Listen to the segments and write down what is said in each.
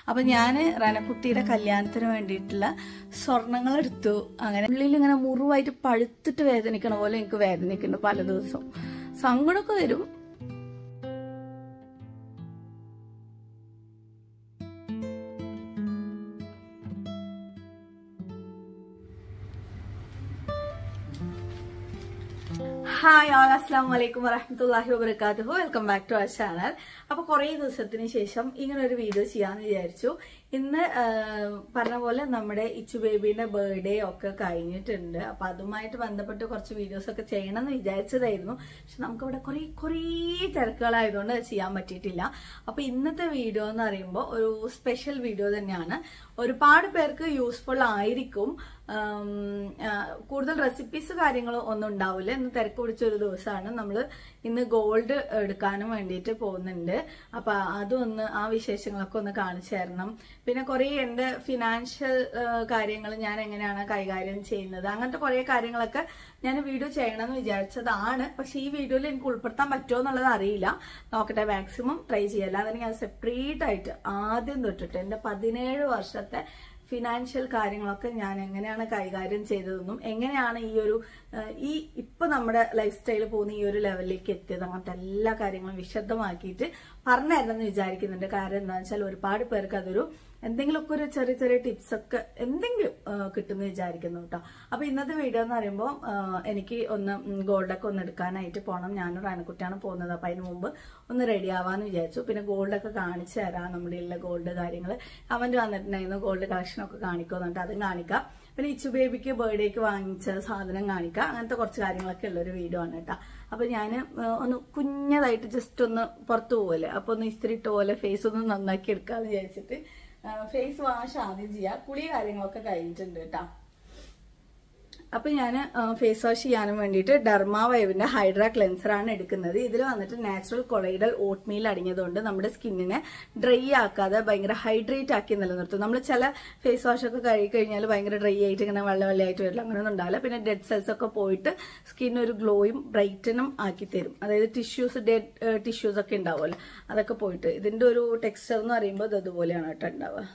അപ്പൊ ഞാൻ റനക്കുട്ടിയുടെ കല്യാണത്തിന് വേണ്ടിയിട്ടുള്ള സ്വർണങ്ങൾ എടുത്തു അങ്ങനെ ഉള്ളിൽ ഇങ്ങനെ മുറിവായിട്ട് പഴുത്തിട്ട് വേദനിക്കണ പോലെ എനിക്ക് വേദനിക്കുന്നുണ്ട് പല ദിവസവും സങ്കടമൊക്കെ വരും ഹായ് ഓൾ അസ്സാം വലൈക്കും വറഹമത്തല്ലാഹി വബർക്കാത്തുഹു welcome back to our channel അപ്പൊ കുറെ ദിവസത്തിന് ശേഷം ഇങ്ങനെ ഒരു വീഡിയോ ചെയ്യാന്ന് വിചാരിച്ചു ഇന്ന് ആ, പറഞ്ഞ പോലെ നമ്മുടെ ഇച്ചു ബേബിയുടെ ബർത്ത്ഡേ ഒക്കെ കഴിഞ്ഞിട്ടുണ്ട് അപ്പൊ അതുമായിട്ട് ബന്ധപ്പെട്ട് കുറച്ച് വീഡിയോസ് ഒക്കെ ചെയ്യണമെന്ന് വിചാരിച്ചതായിരുന്നു പക്ഷെ നമുക്കിവിടെ കുറെ കുറേ തിരക്കുകളായതുകൊണ്ട് അത് ചെയ്യാൻ പറ്റിയിട്ടില്ല അപ്പൊ ഇന്നത്തെ വീഡിയോ എന്ന് പറയുമ്പോൾ ഒരു സ്പെഷ്യൽ വീഡിയോ തന്നെയാണ് ഒരുപാട് പേർക്ക് യൂസ്ഫുൾ ആയിരിക്കും ആം, ആ, കൂടുതൽ റെസിപ്പീസ് കാര്യങ്ങളും ഒന്നും ഉണ്ടാവില്ല ഇന്ന് തിരക്ക് പിടിച്ച ഒരു ദിവസമാണ് നമ്മൾ ഇന്ന് ഗോൾഡ് എടുക്കാനും വേണ്ടിയിട്ട് പോകുന്നുണ്ട് അപ്പൊ അതൊന്ന് ആ വിശേഷങ്ങളൊക്കെ ഒന്ന് കാണിച്ചു തരണം പിന്നെ കുറെ എന്റെ ഫിനാൻഷ്യൽ കാര്യങ്ങൾ ഞാൻ എങ്ങനെയാണ് കൈകാര്യം ചെയ്യുന്നത് അങ്ങനത്തെ കുറെ കാര്യങ്ങളൊക്കെ ഞാൻ വീഡിയോ ചെയ്യണമെന്ന് വിചാരിച്ചതാണ് പക്ഷെ ഈ വീഡിയോയിൽ എനിക്ക് ഉൾപ്പെടുത്താൻ പറ്റുമോ എന്നുള്ളത് അറിയില്ല നോക്കട്ടെ മാക്സിമം ട്രൈ ചെയ്യാം അല്ലാതെ ഞാൻ സെപ്പറേറ്റ് ആയിട്ട് ആദ്യം തൊട്ടിട്ട് എന്റെ പതിനേഴ് വർഷത്തെ ഫിനാൻഷ്യൽ കാര്യങ്ങളൊക്കെ ഞാൻ എങ്ങനെയാണ് കൈകാര്യം ചെയ്തതെന്നും എങ്ങനെയാണ് ഈ ഒരു ഏഹ്, ഈ ഇപ്പൊ നമ്മുടെ ലൈഫ് സ്റ്റൈൽ പോകുന്ന ഈ ഒരു ലെവലിലേക്ക് എത്തിയത് അങ്ങനത്തെ എല്ലാ കാര്യങ്ങളും വിശദമാക്കിയിട്ട് പറഞ്ഞു തരണമെന്ന് വിചാരിക്കുന്നുണ്ട് കാരണം എന്താണെന്ന് വെച്ചാൽ ഒരുപാട് പേർക്ക് അതൊരു എന്തെങ്കിലുമൊക്കെ ഒരു ചെറിയ ചെറിയ ടിപ്സ് ഒക്കെ എന്തെങ്കിലും ഏഹ്, കിട്ടുമെന്ന് വിചാരിക്കുന്നു കേട്ടോ അപ്പൊ ഇന്നത്തെ വീഡിയോ എന്ന് പറയുമ്പോൾ ഏഹ്, എനിക്ക് ഒന്ന് ഗോൾഡൊക്കെ ഒന്ന് എടുക്കാനായിട്ട് പോകണം ഞാനും റാനക്കുട്ടിയാണ് പോകുന്നത് അപ്പൊ അതിന് മുമ്പ് ഒന്ന് റെഡി ആവാന്ന് വിചാരിച്ചു പിന്നെ ഗോൾഡൊക്കെ കാണിച്ചു തരാം നമ്മുടെ ഉള്ള ഗോൾഡ് കാര്യങ്ങൾ കമന്റ് വന്നിട്ടുണ്ടായിരുന്നു ഗോൾഡ് കളക്ഷൻ ഒക്കെ കാണിക്കുന്നുണ്ട് അതും കാണിക്കാം പിന്നെ ഇച്ചു ബേബിക്ക് ബർത്ത്ഡേക്ക് വാങ്ങിച്ച സാധനം കാണിക്കാം അങ്ങനത്തെ കുറച്ച് കാര്യങ്ങളൊക്കെ ഉള്ള ഒരു വീഡിയോ ആണ് കേട്ടോ അപ്പൊ ഞാൻ ഒന്ന് കുഞ്ഞതായിട്ട് ജസ്റ്റ് ഒന്ന് പുറത്തു പോകല്ലേ അപ്പൊ ഒന്ന് ഇസ്തിരി ഇട്ട പോലെ ഫേസ് ഒന്ന് നന്നാക്കി എടുക്കാന്ന് വിചാരിച്ചിട്ട് ഫേസ് വാഷ് ആദ്യം ചെയ്യാം കുളി കാര്യങ്ങളൊക്കെ കഴിഞ്ഞിട്ടുണ്ട് കേട്ടോ അപ്പൊ ഞാൻ ഫേസ് വാഷ് ചെയ്യാനും വേണ്ടിയിട്ട് ഡർമാ വൈവിന്റെ ഹൈഡ്രാ ക്ലെൻസർ ആണ് എടുക്കുന്നത് ഇതിൽ വന്നിട്ട് നാച്ചുറൽ കൊളൈഡൽ ഓട്ട്മീൽ അടങ്ങിയതുകൊണ്ട് നമ്മുടെ സ്കിന്നിനെ ഡ്രൈ ആക്കാതെ ഭയങ്കര ഹൈഡ്രേറ്റ് ആക്കി നിലനിർത്തും നമ്മൾ ചില ഫേസ് വാഷ് ഒക്കെ കഴുകി കഴിഞ്ഞാൽ ഭയങ്കര ഡ്രൈ ആയിട്ട് ഇങ്ങനെ വെള്ള വെള്ളയായിട്ട് വരില്ല അങ്ങനെയൊന്നും ഉണ്ടാവില്ല പിന്നെ ഡെഡ് സെൽസ് ഒക്കെ പോയിട്ട് സ്കിൻ ഒരു ഗ്ലോയും ബ്രൈറ്റനും ആക്കി തരും അതായത് ടിഷ്യൂസ് ഡെഡ് ടിഷ്യൂസ് ഒക്കെ ഉണ്ടാവുമല്ലോ അതൊക്കെ പോയിട്ട് ഇതിന്റെ ഒരു ടെക്സ്ചർ എന്ന് പറയുമ്പോൾ ഇത് അതുപോലെയാണ് കേട്ടോ ഉണ്ടാവുക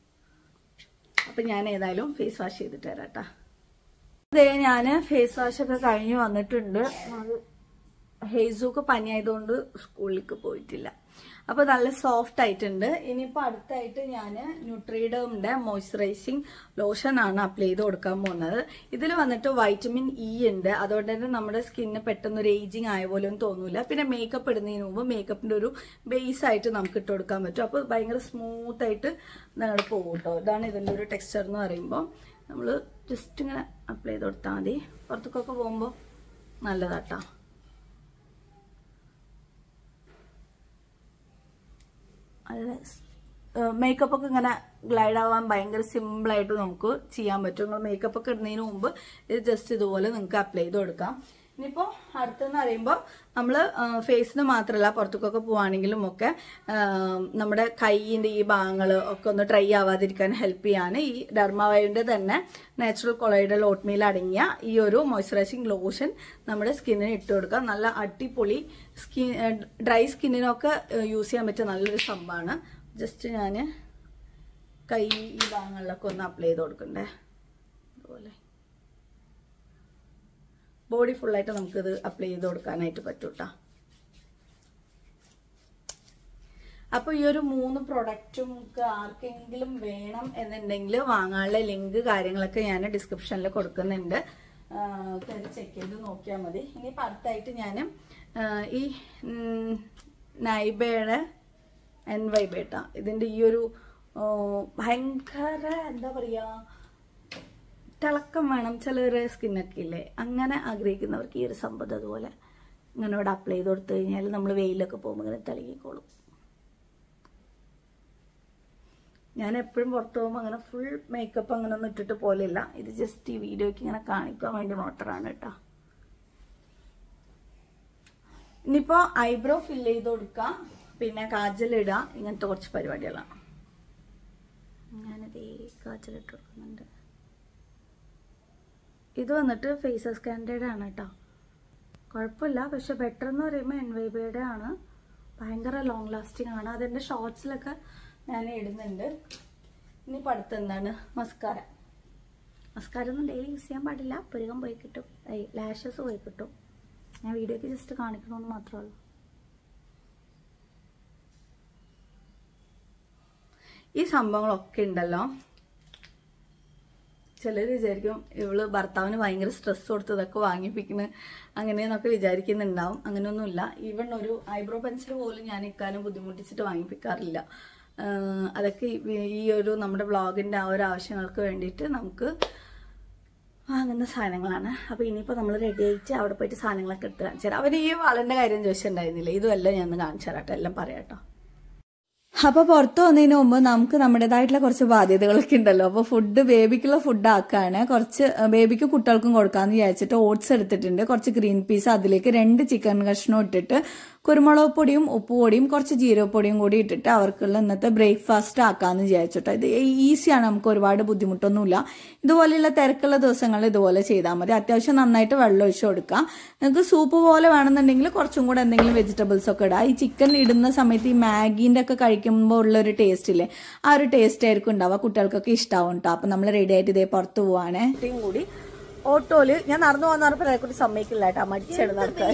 അപ്പൊ ഞാൻ ഏതായാലും ഫേസ് വാഷ് ചെയ്തിട്ട് തരാം കേട്ടോ അതെ ഞാന് ഫേസ് വാഷ് ഒക്കെ കഴിഞ്ഞ് വന്നിട്ടുണ്ട് അത് ഹെയ്സൂക്ക് പനിയായതുകൊണ്ട് സ്കൂളിലേക്ക് പോയിട്ടില്ല അപ്പൊ നല്ല സോഫ്റ്റ് ആയിട്ടുണ്ട് ഇനിയിപ്പോ അടുത്തായിട്ട് ഞാൻ ന്യൂട്രീഡമിന്റെ മോയ്സ്ചറൈസിങ് ലോഷൻ ആണ് അപ്ലൈ ചെയ്ത് കൊടുക്കാൻ പോകുന്നത് ഇതിൽ വന്നിട്ട് വൈറ്റമിൻ ഇ ഉണ്ട് അതുകൊണ്ട് തന്നെ നമ്മുടെ സ്കിന്ന് പെട്ടെന്ന് ഒരു ഏജിങ് ആയ പോലെ ഒന്നും തോന്നൂല പിന്നെ മേക്കപ്പ് ഇടുന്നതിന് മുമ്പ് മേക്കപ്പിന്റെ ഒരു ബേസ് ആയിട്ട് നമുക്ക് ഇട്ട് കൊടുക്കാൻ പറ്റും അപ്പൊ ഭയങ്കര സ്മൂത്ത് ആയിട്ട് നിങ്ങൾ പോകും കേട്ടോ ഇതാണ് ഇതിന്റെ ഒരു ടെക്സ്ചർ എന്ന് പറയുമ്പോൾ നമ്മൾ ജസ്റ്റ് ഇങ്ങനെ അപ്ലൈ ചെയ്ത് കൊടുത്താൽ മതി പുറത്തേക്കൊക്കെ പോകുമ്പോൾ നല്ലതാട്ടോ നല്ല മേക്കപ്പ് ഒക്കെ ഇങ്ങനെ ഗ്ലൈഡ് ആവാൻ ഭയങ്കര സിമ്പിൾ ആയിട്ട് നമുക്ക് ചെയ്യാൻ പറ്റും നിങ്ങൾ മേക്കപ്പ് ഒക്കെ ഇടുന്നതിന് മുമ്പ് ഇത് ജസ്റ്റ് ഇതുപോലെ നിങ്ങൾക്ക് അപ്ലൈ ചെയ്ത് കൊടുക്കാം ഇനിയിപ്പോ അടുത്തെന്ന് പറയുമ്പോൾ നമ്മൾ ഫേസിന് മാത്രമല്ല പുറത്തേക്കൊക്കെ പോവാണെങ്കിലും ഒക്കെ ആ, നമ്മുടെ കൈയിന്റെ ഈ ഭാഗങ്ങൾ ഒക്കെ ഒന്ന് ഡ്രൈ ആവാതിരിക്കാൻ ഹെൽപ്പ് ചെയ്യാൻ ഈ ഡെർമാവൈൻ്റെ തന്നെ നാച്ചുറൽ കൊളൈഡൽ ഓട്ട്മീൽ അടങ്ങിയ ഈ ഒരു മോയ്സ്ചറൈസിങ് ലോഷൻ നമ്മുടെ സ്കിന്നിന് ഇട്ട് കൊടുക്കാം നല്ല അടിപൊളി സ്കിൻ ഡ്രൈ സ്കിന്നിനൊക്കെ യൂസ് ചെയ്യാൻ പറ്റിയ നല്ലൊരു സംഭവമാണ് ജസ്റ്റ് ഞാൻ കൈ ഈ ഭാഗങ്ങളിലൊക്കെ ഒന്ന് അപ്ലൈ ചെയ്ത് കൊടുക്കണ്ടേ അതുപോലെ ബോഡി ഫുള്ളായിട്ട് നമുക്കിത് അപ്ലൈ ചെയ്ത് കൊടുക്കാനായിട്ട് പറ്റും കേട്ടോ അപ്പൊ ഈ ഒരു മൂന്ന് പ്രൊഡക്റ്റും നമുക്ക് ആർക്കെങ്കിലും വേണം എന്നുണ്ടെങ്കിൽ വാങ്ങാനുള്ള ലിങ്ക് കാര്യങ്ങളൊക്കെ ഞാൻ ഡിസ്ക്രിപ്ഷനിൽ കൊടുക്കുന്നുണ്ട് കയറി ചെക്ക് ചെയ്ത് നോക്കിയാൽ മതി ഇനിയിപ്പോൾ അടുത്തായിട്ട് ഞാൻ ഈ ഉം, നൈബയുടെ എൻ വൈബേട്ട ഇതിന്റെ ഈ ഒരു ആ, ഭയങ്കര എന്താ പറയാ തിളക്കം വേണം ചിലവരെ സ്കിന്നൊക്കെ ഇല്ലേ അങ്ങനെ ആഗ്രഹിക്കുന്നവർക്ക് ഈ ഒരു സംഭവം അതുപോലെ ഇങ്ങനെ ഇവിടെ അപ്ലൈ ചെയ്ത് കൊടുത്തു കഴിഞ്ഞാൽ നമ്മൾ വെയിലൊക്കെ പോകുമ്പോൾ ഇങ്ങനെ തിളങ്ങിക്കോളും ഞാൻ എപ്പോഴും പുറത്ത് പോകുമ്പോൾ അങ്ങനെ ഫുൾ മേക്കപ്പ് അങ്ങനെ ഒന്നും ഇട്ടിട്ട് പോലെയില്ല ഇത് ജസ്റ്റ് ഈ വീഡിയോക്ക് ഇങ്ങനെ കാണിക്കാൻ വേണ്ടി മാത്രമാണ് കേട്ടോ ഇനിയിപ്പോ ഐബ്രോ ഫില്ല് ചെയ്ത് കൊടുക്കാം പിന്നെ കാജൽ ഇടുക ഇങ്ങനത്തെ കുറച്ച് പരിപാടികളാണ് ഞാനിതേ കാജൽ ഇട്ട് കൊടുക്കുന്നുണ്ട് ഇത് വന്നിട്ട് ഫേസ് സ്കാൻഡേഡ് ആണ് കേട്ടോ കുഴപ്പമില്ല പക്ഷെ ബെറ്റർ എന്ന് പറയുമ്പോൾ എൻവൈബയുടെ ആണ് ഭയങ്കര ലോങ് ലാസ്റ്റിംഗ് ആണ് അതെന്റെ ഷോർട്സിലൊക്കെ ഞാൻ ഇടുന്നുണ്ട് ഇനിയിപ്പോൾ അടുത്ത് എന്താണ് മസ്കാര മസ്കാര ഒന്നും ഡെയിലി യൂസ് ചെയ്യാൻ പാടില്ല പുരുകം പോയി കിട്ടും ലാഷസ് പോയി കിട്ടും ഞാൻ വീഡിയോക്ക് ജസ്റ്റ് കാണിക്കണമെന്ന് മാത്രമേ ഉള്ളൂ ഈ സംഭവങ്ങളൊക്കെ ഉണ്ടല്ലോ ചിലർ വിചാരിക്കും ഇവള് ഭർത്താവിന് ഭയങ്കര സ്ട്രെസ് കൊടുത്ത് ഇതൊക്കെ വാങ്ങിപ്പിക്കുന്നു അങ്ങനെയെന്നൊക്കെ വിചാരിക്കുന്നുണ്ടാവും അങ്ങനെയൊന്നുമില്ല ഈവൺ ഒരു ഐബ്രോ പെൻസിൽ പോലും ഞാൻ ഇക്കാലം ബുദ്ധിമുട്ടിച്ചിട്ട് വാങ്ങിപ്പിക്കാറില്ല ആഹ് അതൊക്കെ ഈ- ഈ ഒരു നമ്മുടെ വ്ളോഗിൻ്റെ ആ ഒരു ആവശ്യങ്ങൾക്ക് വേണ്ടിയിട്ട് നമുക്ക് വാങ്ങുന്ന സാധനങ്ങളാണ് അപ്പോൾ ഇനിയിപ്പോൾ നമ്മൾ റെഡി ആയിട്ട് അവിടെ പോയിട്ട് സാധനങ്ങളൊക്കെ എടുത്ത് കാണിച്ചു തരാം അവർ ഈ വളൻ്റെ കാര്യം ചോദിച്ചിട്ടുണ്ടായിരുന്നില്ല ഇതുമല്ല ഞാൻ ഒന്ന് കാണിച്ചു തരാം കേട്ടോ എല്ലാം പറയാം കേട്ടോ അപ്പൊ പുറത്തു വന്നതിന് മുമ്പ് നമുക്ക് നമ്മുടേതായിട്ടുള്ള കുറച്ച് ബാധ്യതകളൊക്കെ ഉണ്ടല്ലോ അപ്പൊ ഫുഡ് ബേബിക്കുള്ള ഫുഡ് ആക്കാണ് കുറച്ച് ബേബിക്ക് കുട്ടികൾക്കും കൊടുക്കാന്ന് വിചാരിച്ചിട്ട് ഓട്സ് എടുത്തിട്ടുണ്ട് കുറച്ച് ഗ്രീൻ പീസ് അതിലേക്ക് രണ്ട് ചിക്കൻ കഷ്ണം ഇട്ടിട്ട് കുരുമുളക് പൊടിയും ഉപ്പുപൊടിയും കുറച്ച് ജീരകപ്പൊടിയും കൂടി ഇട്ടിട്ട് അവർക്കുള്ള ഇന്നത്തെ ബ്രേക്ക്ഫാസ്റ്റ് ആക്കാന്ന് വിചാരിച്ചിട്ടോ ഇത് ഈസിയാണ് നമുക്ക് ഒരുപാട് ബുദ്ധിമുട്ടൊന്നുമില്ല ഇതുപോലെയുള്ള തിരക്കുള്ള ദിവസങ്ങളിൽ ഇതുപോലെ ചെയ്താൽ മതി അത്യാവശ്യം നന്നായിട്ട് വെള്ളം ഒഴിച്ചു കൊടുക്കാം നിങ്ങൾക്ക് സൂപ്പ് പോലെ വേണമെന്നുണ്ടെങ്കിൽ കുറച്ചും കൂടെ എന്തെങ്കിലും വെജിറ്റബിൾസ് ഒക്കെ ഇടാം ഈ ചിക്കൻ ഇടുന്ന സമയത്ത് ഈ മാഗീൻ്റെ ഒക്കെ കഴിക്കുമ്പോൾ ഉള്ള ഒരു ടേസ്റ്റ് ഇല്ലേ ആ ഒരു ടേസ്റ്റ് ആയിരിക്കും ഉണ്ടാവുക കുട്ടികൾക്കൊക്കെ ഇഷ്ടാവും കേട്ടോ അപ്പം നമ്മൾ റെഡി ആയിട്ട് ഇതേ പുറത്ത് പോവാണേ കൂടി ഓട്ടോയില് ഞാൻ നടന്നു പോകുന്ന പറഞ്ഞപ്പോൾ അതേക്കുറിച്ച് സമ്മതിക്കില്ല കേട്ടോ മടിച്ചാണ് നടക്കാൻ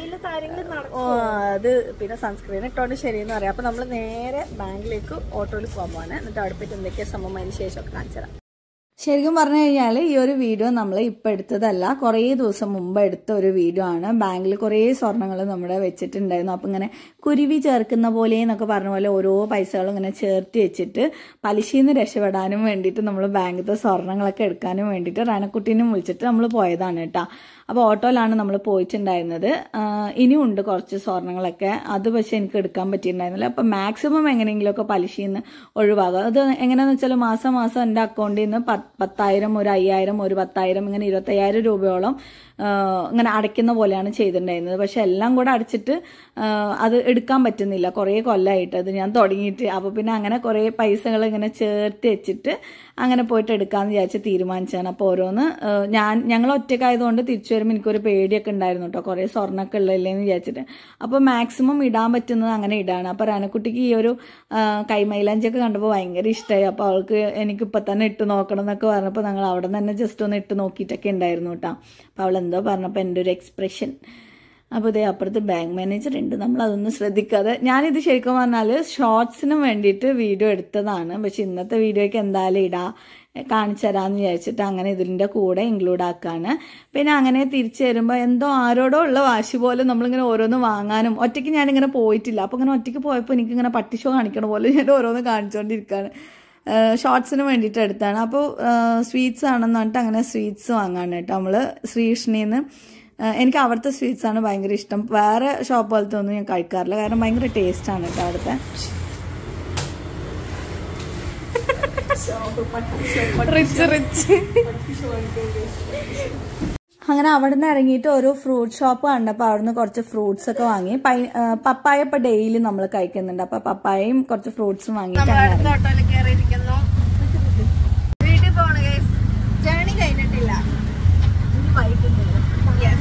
ഓ അത് പിന്നെ സൺസ്ക്രീൻ ഇട്ടോണ്ട് ശരിയെന്ന് പറയാം അപ്പൊ നമ്മൾ നേരെ ബാങ്കിലേക്ക് ഓട്ടോയിൽ പോകാൻ പോവാണ് എന്നിട്ട് അവിടെ പോയിട്ട് എന്തൊക്കെയാ സംഭവം അതിന് ശേഷമൊക്കെ കാണിച്ചു തരാം ശരിക്കും പറഞ്ഞു കഴിഞ്ഞാൽ ഈ ഒരു വീഡിയോ നമ്മൾ ഇപ്പം എടുത്തതല്ല കുറേ ദിവസം മുമ്പ് എടുത്ത ഒരു വീഡിയോ ആണ് ബാങ്കിൽ കുറേ സ്വർണ്ണങ്ങൾ നമ്മുടെ വെച്ചിട്ടുണ്ടായിരുന്നു അപ്പം ഇങ്ങനെ കുരുവി ചേർക്കുന്ന പോലെ എന്നൊക്കെ പറഞ്ഞ പോലെ ഓരോ പൈസകളും ഇങ്ങനെ ചേർത്ത് വെച്ചിട്ട് പലിശയിൽ നിന്ന് രക്ഷപ്പെടാനും വേണ്ടിയിട്ട് നമ്മൾ ബാങ്കിലത്തെ സ്വർണ്ണങ്ങളൊക്കെ എടുക്കാനും വേണ്ടിയിട്ട് റനക്കുട്ടീനും വിളിച്ചിട്ട് നമ്മൾ പോയതാണ് കേട്ടോ അപ്പോൾ ഓട്ടോയിലാണ് നമ്മൾ പോയിട്ടുണ്ടായിരുന്നത് ആഹ് ഇനിയും ഉണ്ട് കുറച്ച് സ്വർണ്ണങ്ങളൊക്കെ അത് പക്ഷെ എനിക്ക് എടുക്കാൻ പറ്റിയിട്ടുണ്ടായിരുന്നില്ല അപ്പം മാക്സിമം എങ്ങനെയെങ്കിലുമൊക്കെ പലിശയിൽ നിന്ന് ഒഴിവാകുക അത് എങ്ങനെയാണെന്ന് വെച്ചാൽ മാസം മാസം എൻ്റെ അക്കൗണ്ടിൽ നിന്ന് പത്ത് പത്തായിരം ഒരു അയ്യായിരം ഒരു പത്തായിരം ഇങ്ങനെ ഇരുപത്തയ്യായിരം രൂപയോളം ആഹ് ഇങ്ങനെ അടയ്ക്കുന്ന പോലെയാണ് ചെയ്തിട്ടുണ്ടായിരുന്നത് പക്ഷെ എല്ലാം കൂടെ അടച്ചിട്ട് ആഹ് അത് എടുക്കാൻ പറ്റുന്നില്ല കുറേ കൊല്ലമായിട്ട് അത് ഞാൻ തുടങ്ങിയിട്ട് അപ്പോൾ പിന്നെ അങ്ങനെ കുറേ പൈസകൾ ഇങ്ങനെ ചേർത്ത് വെച്ചിട്ട് അങ്ങനെ പോയിട്ട് എടുക്കാമെന്ന് വിചാരിച്ച് തീരുമാനിച്ചാണ് അപ്പോൾ ഓരോന്ന് ആഹ് ഞാൻ ഞങ്ങൾ ഒറ്റയ്ക്കായതുകൊണ്ട് തിരിച്ചു വരുമ്പോൾ എനിക്കൊരു പേടിയൊക്കെ ഉണ്ടായിരുന്നു കേട്ടോ കുറേ സ്വർണ്ണമൊക്കെ ഉള്ളതല്ലേന്ന് വിചാരിച്ചിട്ട് അപ്പോൾ മാക്സിമം ഇടാൻ പറ്റുന്നത് അങ്ങനെ ഇടാണ് അപ്പോൾ റാനക്കുട്ടിക്ക് ഈ ഒരു ആഹ് കൈമൈലാഞ്ചിയൊക്കെ കണ്ടപ്പോൾ ഭയങ്കര ഇഷ്ടമായി അപ്പോൾ അവൾക്ക് എനിക്കിപ്പോൾ തന്നെ ഇട്ട് നോക്കണം എന്നൊക്കെ പറഞ്ഞപ്പോൾ ഞങ്ങൾ അവിടെ നിന്ന് തന്നെ ജസ്റ്റ് ഒന്ന് ഇട്ട് നോക്കിയിട്ടൊക്കെ ഉണ്ടായിരുന്നു കേട്ടോ അപ്പോൾ അവൾ എന്തോ പറഞ്ഞപ്പോൾ എൻ്റെ ഒരു എക്സ്പ്രഷൻ അപ്പോൾ ഇതേ അപ്പുറത്ത് ബാങ്ക് മാനേജർ ഉണ്ട് നമ്മൾ അതൊന്നും ശ്രദ്ധിക്കാതെ ഞാനിത് ശരിക്കും പറഞ്ഞാൽ ഷോർട്സിന് വേണ്ടിയിട്ട് വീഡിയോ എടുത്തതാണ് പക്ഷെ ഇന്നത്തെ വീഡിയോയ്ക്ക് എന്തായാലും ഇടാം കാണിച്ചു തരാമെന്ന് വിചാരിച്ചിട്ട് അങ്ങനെ ഇതിൻ്റെ കൂടെ ഇൻക്ലൂഡ് ആക്കാണ് പിന്നെ അങ്ങനെ തിരിച്ചു വരുമ്പോൾ എന്തോ ആരോടോ ഉള്ള വാശി പോലെ നമ്മളിങ്ങനെ ഓരോന്ന് വാങ്ങാനും ഒറ്റയ്ക്ക് ഞാനിങ്ങനെ പോയിട്ടില്ല അപ്പോൾ ഇങ്ങനെ ഒറ്റയ്ക്ക് പോയപ്പോൾ എനിക്കിങ്ങനെ പട്ടി ഷോ കാണിക്കണ പോലെ ഞാൻ ഓരോന്ന് കാണിച്ചുകൊണ്ടിരിക്കുകയാണ് ഷോർട്സിന് വേണ്ടിയിട്ട് എടുത്താണ് അപ്പോൾ സ്വീറ്റ്സ് ആണെന്ന് പറഞ്ഞിട്ട് അങ്ങനെ സ്വീറ്റ്സ് വാങ്ങാണ് കേട്ടോ നമ്മൾ ശ്രീകൃഷ്ണിന്ന് എനിക്ക് അവിടുത്തെ സ്വീറ്റ്സ് ആണ് ഭയങ്കര ഇഷ്ടം വേറെ ഷോപ്പ് പോലത്തെ ഒന്നും ഞാൻ കഴിക്കാറില്ല കാരണം ഭയങ്കര ടേസ്റ്റ് ആണ് കേട്ടോ അവിടുത്തെ റിച്ച് റിച്ച് അങ്ങനെ അവിടെ നിന്ന് ഇറങ്ങിയിട്ട് ഒരു ഫ്രൂട്ട് ഷോപ്പ് കണ്ടപ്പോൾ അവിടുന്ന് കുറച്ച് ഫ്രൂട്ട്സ് ഒക്കെ വാങ്ങി പൈ- ആ, പപ്പായ ഇപ്പൊ ഡെയിലി നമ്മൾ കഴിക്കുന്നുണ്ട് അപ്പൊ പപ്പായയും കുറച്ച് ഫ്രൂട്ട്സും വാങ്ങിയിട്ടാണ് ഇറങ്ങിയത്. ഓട്ടോയിൽ കയറിയിരിക്കുന്നു വീട്ടിൽ പോണ ഗൈസ് ജേണി കഴിഞ്ഞിട്ടില്ല Yes.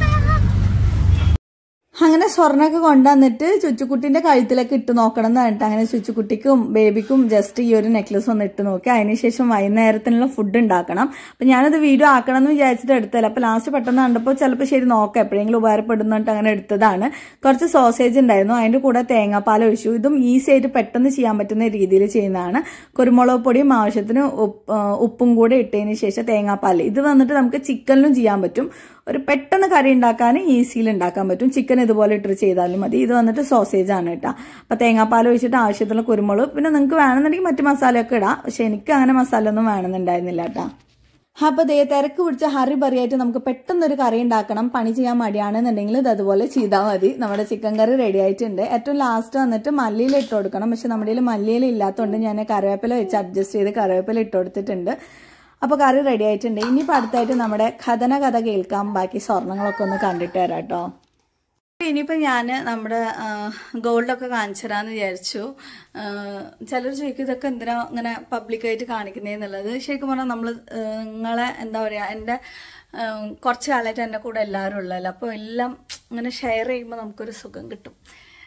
അങ്ങനെ സ്വർണ്ണമൊക്കെ കൊണ്ടുവന്നിട്ട് ചുച്ചുക്കുട്ടിന്റെ കഴുത്തിലൊക്കെ ഇട്ട് നോക്കണം എന്ന് പറഞ്ഞിട്ട് അങ്ങനെ ചുച്ചുക്കുട്ടിക്കും ബേബിക്കും ജസ്റ്റ് ഈ ഒരു നെക്ലസ് ഒന്ന് ഇട്ട് നോക്കി അതിനുശേഷം വൈകുന്നേരത്തിനുള്ള ഫുഡ് ഉണ്ടാക്കണം അപ്പൊ ഞാനത് വീഡിയോ ആക്കണം എന്ന് വിചാരിച്ചിട്ട് എടുത്തല്ല അപ്പൊ ലാസ്റ്റ് പെട്ടെന്ന് കണ്ടപ്പോൾ ചിലപ്പോൾ ശരി നോക്കാം എപ്പോഴെങ്കിലും ഉപകാരപ്പെടുന്നിട്ട് അങ്ങനെ എടുത്തതാണ് കുറച്ച് സോസേജ് ഉണ്ടായിരുന്നു അതിന്റെ കൂടെ തേങ്ങാപ്പാൽ ഒഴിച്ചു ഇതും ഈസി ആയിട്ട് പെട്ടെന്ന് ചെയ്യാൻ പറ്റുന്ന രീതിയിൽ ചെയ്യുന്നതാണ് കുരുമുളക് പൊടിയും ആവശ്യത്തിന് ഉപ്പ്- ആ, ഉപ്പും കൂടെ ഇട്ടതിന് ശേഷം തേങ്ങാപ്പാൽ ഇത് വന്നിട്ട് നമുക്ക് ചിക്കനിലും ചെയ്യാൻ പറ്റും ഒരു പെട്ടെന്ന് കറി ഉണ്ടാക്കാൻ ഈസിയിൽ ഉണ്ടാക്കാൻ പറ്റും ചിക്കൻ ഇതുപോലെ ഇട്ട് ചെയ്താലും മതി ഇത് വന്നിട്ട് സോസേജ് ആണ് കേട്ടോ അപ്പൊ തേങ്ങാപ്പാൽ ഒഴിച്ചിട്ട് ആവശ്യത്തിനുള്ള കുരുമുളക് പിന്നെ നിങ്ങൾക്ക് വേണമെന്നുണ്ടെങ്കിൽ മറ്റു മസാലയൊക്കെ ഇടാം പക്ഷെ എനിക്ക് അങ്ങനെ മസാല ഒന്നും വേണമെന്നുണ്ടായിരുന്നില്ല കേട്ടോ അപ്പൊ ദേ തിരക്ക് പിടിച്ച ഹറി ബറിയായിട്ട് നമുക്ക് പെട്ടെന്ന് ഒരു കറി ഉണ്ടാക്കണം പണി ചെയ്യാൻ മടിയാണെന്നുണ്ടെങ്കിൽ ഇത് അതുപോലെ ചെയ്താൽ മതി നമ്മുടെ ചിക്കൻ കറി റെഡി ആയിട്ടുണ്ട് ഏറ്റവും ലാസ്റ്റ് വന്നിട്ട് മല്ലിയില ഇട്ട് കൊടുക്കണം പക്ഷെ നമ്മുടെ കയ്യിൽ മല്ലിയില ഇല്ലാത്തതുകൊണ്ട് ഞാൻ കറിവേപ്പില വെച്ച് അഡ്ജസ്റ്റ് ചെയ്ത് കറിവേപ്പില ഇട്ട് കൊടുത്തിട്ടുണ്ട് അപ്പോൾ കറി റെഡി ആയിട്ടുണ്ട് ഇനിയിപ്പോൾ അടുത്തായിട്ട് നമ്മുടെ കഥന കഥ കേൾക്കാം ബാക്കി സ്വർണ്ണങ്ങളൊക്കെ ഒന്ന് കണ്ടിട്ട് വരാം കേട്ടോ ഇനിയിപ്പോൾ ഞാൻ നമ്മുടെ ഗോൾഡൊക്കെ കാണിച്ചു തരാമെന്ന് വിചാരിച്ചു ചിലർ ചോദിക്കും ഇതൊക്കെ എന്തിനാ ഇങ്ങനെ പബ്ലിക്കായിട്ട് കാണിക്കുന്നതെന്നുള്ളത് ശരിക്കും പറഞ്ഞാൽ നമ്മൾ നിങ്ങളെ എന്താ പറയുക എൻ്റെ ആഹ് കുറച്ച് കാലമായിട്ട് എൻ്റെ കൂടെ എല്ലാവരും ഉള്ളതല്ല അപ്പോൾ എല്ലാം ഇങ്ങനെ ഷെയർ ചെയ്യുമ്പോൾ നമുക്കൊരു സുഖം കിട്ടും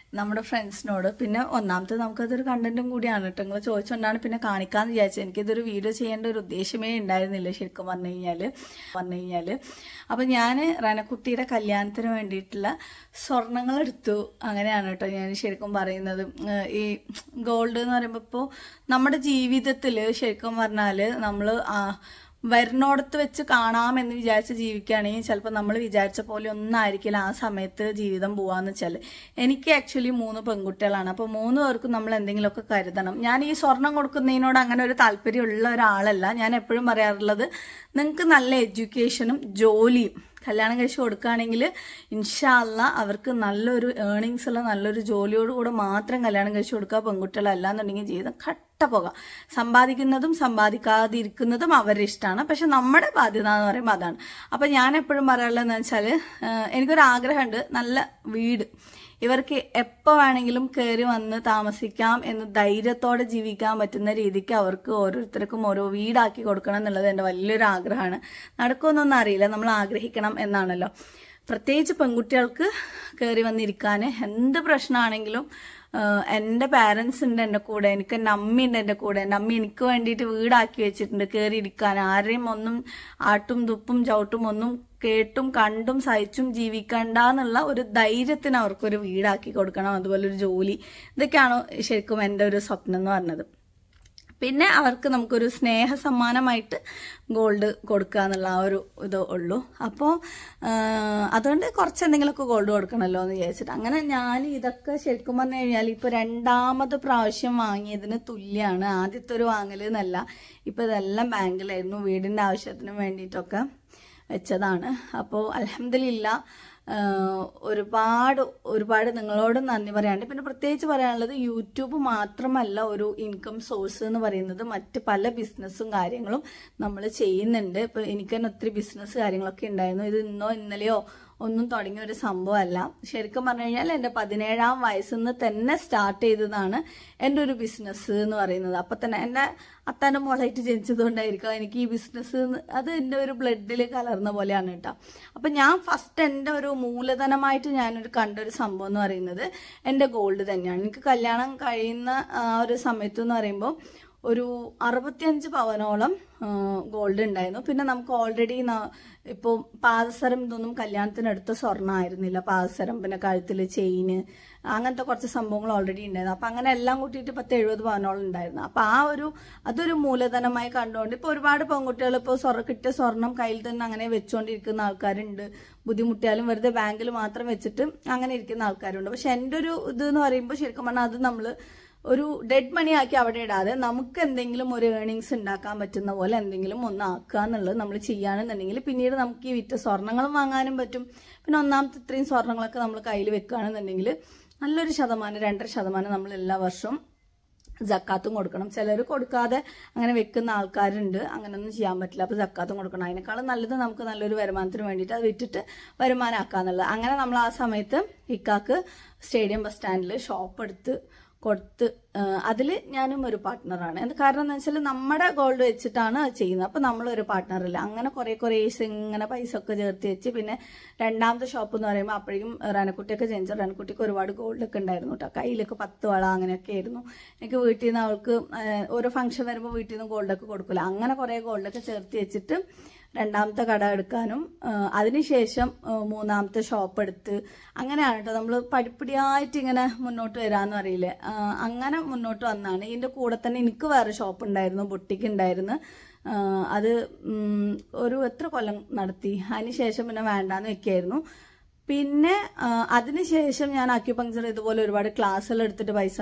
നമ്മുടെ ഫ്രണ്ട്സിനോട് പിന്നെ ഒന്നാമത്തെ നമുക്കതൊരു കണ്ടന്റും കൂടിയാണ് കേട്ടോ നിങ്ങൾ ചോദിച്ചുകൊണ്ടാണ് പിന്നെ കാണിക്കാന്ന് വിചാരിച്ചത് എനിക്കിതൊരു വീഡിയോ ചെയ്യേണ്ട ഒരു ഉദ്ദേശമേ ഉണ്ടായിരുന്നില്ല ശരിക്കും പറഞ്ഞു കഴിഞ്ഞാൽ പറഞ്ഞു കഴിഞ്ഞാൽ അപ്പം ഞാൻ റനക്കുട്ടിയുടെ കല്യാണത്തിന് വേണ്ടിയിട്ടുള്ള സ്വർണങ്ങൾ എടുത്തു അങ്ങനെയാണ് കേട്ടോ ഞാൻ ശരിക്കും പറയുന്നത് ഏഹ് ഈ ഗോൾഡ് എന്ന് പറയുമ്പോൾ ഇപ്പോൾ നമ്മുടെ ജീവിതത്തിൽ ശരിക്കും പറഞ്ഞാൽ നമ്മൾ വരുന്നോടത്ത് വെച്ച് കാണാമെന്ന് വിചാരിച്ച് ജീവിക്കുകയാണെങ്കിൽ ചിലപ്പോൾ നമ്മൾ വിചാരിച്ച പോലെ ഒന്നായിരിക്കില്ല ആ സമയത്ത് ജീവിതം പോവാന്ന് വെച്ചാൽ എനിക്ക് ആക്ച്വലി മൂന്ന് പെൺകുട്ടികളാണ് അപ്പോൾ മൂന്ന് പേർക്കും നമ്മൾ എന്തെങ്കിലുമൊക്കെ കരുതണം ഞാൻ ഈ സ്വർണം കൊടുക്കുന്നതിനോട് അങ്ങനെ ഒരു താല്പര്യമുള്ള ഒരാളല്ല ഞാൻ എപ്പോഴും പറയാറുള്ളത് നിങ്ങൾക്ക് നല്ല എഡ്യൂക്കേഷനും ജോലിയും കല്യാണം കഴിച്ച് കൊടുക്കുകയാണെങ്കിൽ ഇൻഷാല്ല അവർക്ക് നല്ലൊരു ഏണിങ്സ് ഉള്ള നല്ലൊരു ജോലിയോട് കൂടെ മാത്രം കല്യാണം കഴിച്ച് കൊടുക്കുക പെൺകുട്ടികളല്ല എന്നുണ്ടെങ്കിൽ ജീവിതം കട്ട പോകാം സമ്പാദിക്കുന്നതും സമ്പാദിക്കാതിരിക്കുന്നതും അവരുടെ ഇഷ്ടമാണ് പക്ഷെ നമ്മുടെ ബാധ്യത എന്ന് പറയുമ്പോൾ അതാണ് അപ്പം ഞാൻ എപ്പോഴും പറയാനുള്ളതെന്ന് വെച്ചാൽ എനിക്കൊരു ആഗ്രഹമുണ്ട് നല്ല വീട് ഇവർക്ക് എപ്പോൾ വേണമെങ്കിലും കയറി വന്ന് താമസിക്കാം എന്ന് ധൈര്യത്തോടെ ജീവിക്കാൻ പറ്റുന്ന രീതിക്ക് അവർക്ക് ഓരോരുത്തർക്കും ഓരോ വീടാക്കി കൊടുക്കണം എന്നുള്ളത് എൻ്റെ വലിയൊരു ആഗ്രഹമാണ് നടക്കുമെന്നൊന്നും അറിയില്ല നമ്മൾ ആഗ്രഹിക്കണം എന്നാണല്ലോ പ്രത്യേകിച്ച് പെൺകുട്ടികൾക്ക് കയറി വന്നിരിക്കാൻ എന്ത് പ്രശ്നമാണെങ്കിലും ആഹ് എൻ്റെ പാരൻസ് ഉണ്ട് എൻ്റെ കൂടെ എനിക്ക് എൻ്റെ അമ്മയുണ്ട് എൻ്റെ കൂടെ എൻ്റെ അമ്മ എനിക്ക് വേണ്ടിയിട്ട് വീടാക്കി വെച്ചിട്ടുണ്ട് കയറി ഇരിക്കാൻ ആരെയും ഒന്നും ആട്ടും തുപ്പും ചവിട്ടും ഒന്നും കേട്ടും കണ്ടും സഹിച്ചും ജീവിക്കണ്ട എന്നുള്ള ഒരു ധൈര്യത്തിന് അവർക്കൊരു വീടാക്കി കൊടുക്കണം അതുപോലെ ഒരു ജോലി ഇതൊക്കെയാണ് ശരിക്കും എൻ്റെ ഒരു സ്വപ്നം എന്ന് പറഞ്ഞത് പിന്നെ അവർക്ക് നമുക്കൊരു സ്നേഹ സമ്മാനമായിട്ട് ഗോൾഡ് കൊടുക്കുക എന്നുള്ള ആ ഒരു ഇത് ഉള്ളൂ അപ്പോൾ അതുകൊണ്ട് കുറച്ച് എന്തെങ്കിലുമൊക്കെ ഗോൾഡ് കൊടുക്കണമല്ലോ എന്ന് വിചാരിച്ചിട്ട് അങ്ങനെ ഞാൻ ഇതൊക്കെ ശരിക്കും പറഞ്ഞു കഴിഞ്ഞാൽ ഇപ്പോൾ രണ്ടാമത് പ്രാവശ്യം വാങ്ങിയതിന് തുല്യമാണ് ആദ്യത്തെ ഒരു വാങ്ങൽ എന്നല്ല ഇപ്പോൾ ഇതെല്ലാം ബാങ്കിലായിരുന്നു വീടിൻ്റെ ആവശ്യത്തിന് വേണ്ടിയിട്ടൊക്കെ വെച്ചതാണ് അപ്പോൾ അലഹമില്ല ഒരുപാട് ഒരുപാട് നിങ്ങളോട് നന്ദി പറയാണ്ട് പിന്നെ പ്രത്യേകിച്ച് പറയാനുള്ളത് യൂട്യൂബ് മാത്രമല്ല ഒരു ഇൻകം സോഴ്സ് എന്ന് പറയുന്നത് മറ്റ് പല ബിസിനസ്സും കാര്യങ്ങളും നമ്മൾ ചെയ്യുന്നുണ്ട് ഇപ്പൊ എനിക്ക് തന്നെ ഒത്തിരി ബിസിനസ് കാര്യങ്ങളൊക്കെ ഉണ്ടായിരുന്നു ഇത് ഇന്നോ ഇന്നലെയോ ഒന്നും തുടങ്ങിയ ഒരു സംഭവമല്ല ശരിക്കും പറഞ്ഞു കഴിഞ്ഞാൽ എൻ്റെ പതിനേഴാം വയസ്സിൽ നിന്ന് തന്നെ സ്റ്റാർട്ട് ചെയ്തതാണ് എൻ്റെ ഒരു ബിസിനസ് എന്ന് പറയുന്നത് അപ്പം തന്നെ എൻ്റെ അത്താൻ്റെ മോളായിട്ട് ജനിച്ചതുകൊണ്ടായിരിക്കും എനിക്ക് ഈ ബിസിനസ് അത് എൻ്റെ ഒരു ബ്ലഡിൽ കലർന്ന പോലെയാണ് കേട്ടോ അപ്പം ഞാൻ ഫസ്റ്റ് എൻ്റെ ഒരു മൂലധനമായിട്ട് ഞാനൊരു കണ്ടൊരു സംഭവം എന്ന് പറയുന്നത് എൻ്റെ ഗോൾഡ് തന്നെയാണ് എനിക്ക് കല്യാണം കഴിയുന്ന ആ ഒരു സമയത്ത് എന്ന് പറയുമ്പോൾ ഒരു അറുപത്തിയഞ്ച് പവനോളം ഗോൾഡ് ഉണ്ടായിരുന്നു പിന്നെ നമുക്ക് ഓൾറെഡി ഇപ്പോൾ പാദസരം ഇതൊന്നും കല്യാണത്തിനടുത്ത സ്വർണ്ണമായിരുന്നില്ല പാദസരം പിന്നെ കഴുത്തിൽ ചെയിന് അങ്ങനത്തെ കുറച്ച് സംഭവങ്ങൾ ഓൾറെഡി ഉണ്ടായിരുന്നു അപ്പം അങ്ങനെ എല്ലാം കൂട്ടിയിട്ട് പത്ത് എഴുപത് പവനോളം ഉണ്ടായിരുന്നു അപ്പം ആ ഒരു അതൊരു മൂലധനമായി കണ്ടുകൊണ്ട് ഇപ്പോൾ ഒരുപാട് പെൺകുട്ടികൾ ഇപ്പോൾ സ്വർണ്ണ കിട്ടിയ സ്വർണം കയ്യിൽ തന്നെ അങ്ങനെ വെച്ചുകൊണ്ടിരിക്കുന്ന ആൾക്കാരുണ്ട് ബുദ്ധിമുട്ടിയാലും വെറുതെ ബാങ്കിൽ മാത്രം വെച്ചിട്ട് അങ്ങനെ ഇരിക്കുന്ന ആൾക്കാരുണ്ട് പക്ഷെ എൻ്റെ ഒരു ഇത് എന്ന് പറയുമ്പോൾ ശരിക്കും പറഞ്ഞാൽ അത് നമ്മൾ ഒരു ഡെഡ് മണി ആക്കി അവിടെ ഇടാതെ നമുക്ക് എന്തെങ്കിലും ഒരു ഏണിങ്സ് ഉണ്ടാക്കാൻ പറ്റുന്ന പോലെ എന്തെങ്കിലും ഒന്ന് ആക്കുക എന്നുള്ളത് നമ്മൾ ചെയ്യുകയാണെന്നുണ്ടെങ്കിൽ പിന്നീട് നമുക്ക് ഈ വിറ്റ സ്വർണ്ണങ്ങളും വാങ്ങാനും പറ്റും പിന്നെ ഒന്നാമത്തെ ഇത്രയും സ്വർണ്ണങ്ങളൊക്കെ നമ്മൾ കയ്യിൽ വെക്കുകയാണെന്നുണ്ടെങ്കിൽ നല്ലൊരു ശതമാനം രണ്ടര ശതമാനം നമ്മൾ എല്ലാ വർഷവും ജക്കാത്തും കൊടുക്കണം ചിലർ കൊടുക്കാതെ അങ്ങനെ വെക്കുന്ന ആൾക്കാരുണ്ട് അങ്ങനെയൊന്നും ചെയ്യാൻ പറ്റില്ല അപ്പോൾ ജക്കാത്തും കൊടുക്കണം അതിനേക്കാളും നല്ലത് നമുക്ക് നല്ലൊരു വരുമാനത്തിന് വേണ്ടിയിട്ട് അത് വിറ്റിട്ട് വരുമാനമാക്കാന്നുള്ളത് അങ്ങനെ നമ്മൾ ആ സമയത്ത് ഇക്കാക്ക് സ്റ്റേഡിയം ബസ് സ്റ്റാൻഡിൽ ഷോപ്പ് എടുത്ത് കൊടുത്ത് അതിൽ ഞാനും ഒരു പാർട്ട്ണറാണ് എന്ത് കാരണം എന്ന് വെച്ചാൽ നമ്മുടെ ഗോൾഡ് വെച്ചിട്ടാണ് അത് ചെയ്യുന്നത് അപ്പം നമ്മളൊരു പാർട്ട്ണറില്ല അങ്ങനെ കുറേ കുറേ ഇങ്ങനെ പൈസ ഒക്കെ ചേർത്ത് വെച്ച് പിന്നെ രണ്ടാമത്തെ ഷോപ്പ് എന്ന് പറയുമ്പോൾ അപ്പോഴേക്കും റനക്കുട്ടിയൊക്കെ ജനിച്ച റനക്കുട്ടിക്ക് ഒരുപാട് ഗോൾഡ് ഒക്കെ ഉണ്ടായിരുന്നു കേട്ടോ കയ്യിലൊക്കെ പത്ത് വള അങ്ങനെയൊക്കെ ആയിരുന്നു എനിക്ക് വീട്ടിൽ നിന്ന് അവൾക്ക് ഓരോ ഫംഗ്ഷൻ വരുമ്പോൾ വീട്ടിൽ നിന്ന് ഗോൾഡൊക്കെ കൊടുക്കില്ല അങ്ങനെ കുറേ ഗോൾഡൊക്കെ ചേർത്ത് വെച്ചിട്ട് രണ്ടാമത്തെ കട എടുക്കാനും അതിനുശേഷം മൂന്നാമത്തെ ഷോപ്പ് എടുത്ത് അങ്ങനെയാണ് കേട്ടോ നമ്മൾ പടിപ്പടിയായിട്ട് ഇങ്ങനെ മുന്നോട്ട് വരാമെന്ന് അറിയില്ലേ അങ്ങനെ മുന്നോട്ട് വന്നാണ് ഇതിൻ്റെ കൂടെ തന്നെ എനിക്ക് വേറെ ഷോപ്പ് ഉണ്ടായിരുന്നു ബുട്ടിക്ക് ഉണ്ടായിരുന്നു അത് ഒരു എത്ര കൊല്ലം നടത്തി അതിനുശേഷം പിന്നെ വേണ്ടാന്ന് വെക്കായിരുന്നു പിന്നെ അതിനുശേഷം ഞാൻ അക്യുപങ്ചർ ഇതുപോലെ ഒരുപാട് ക്ലാസ്സുകൾ എടുത്തിട്ട് പൈസ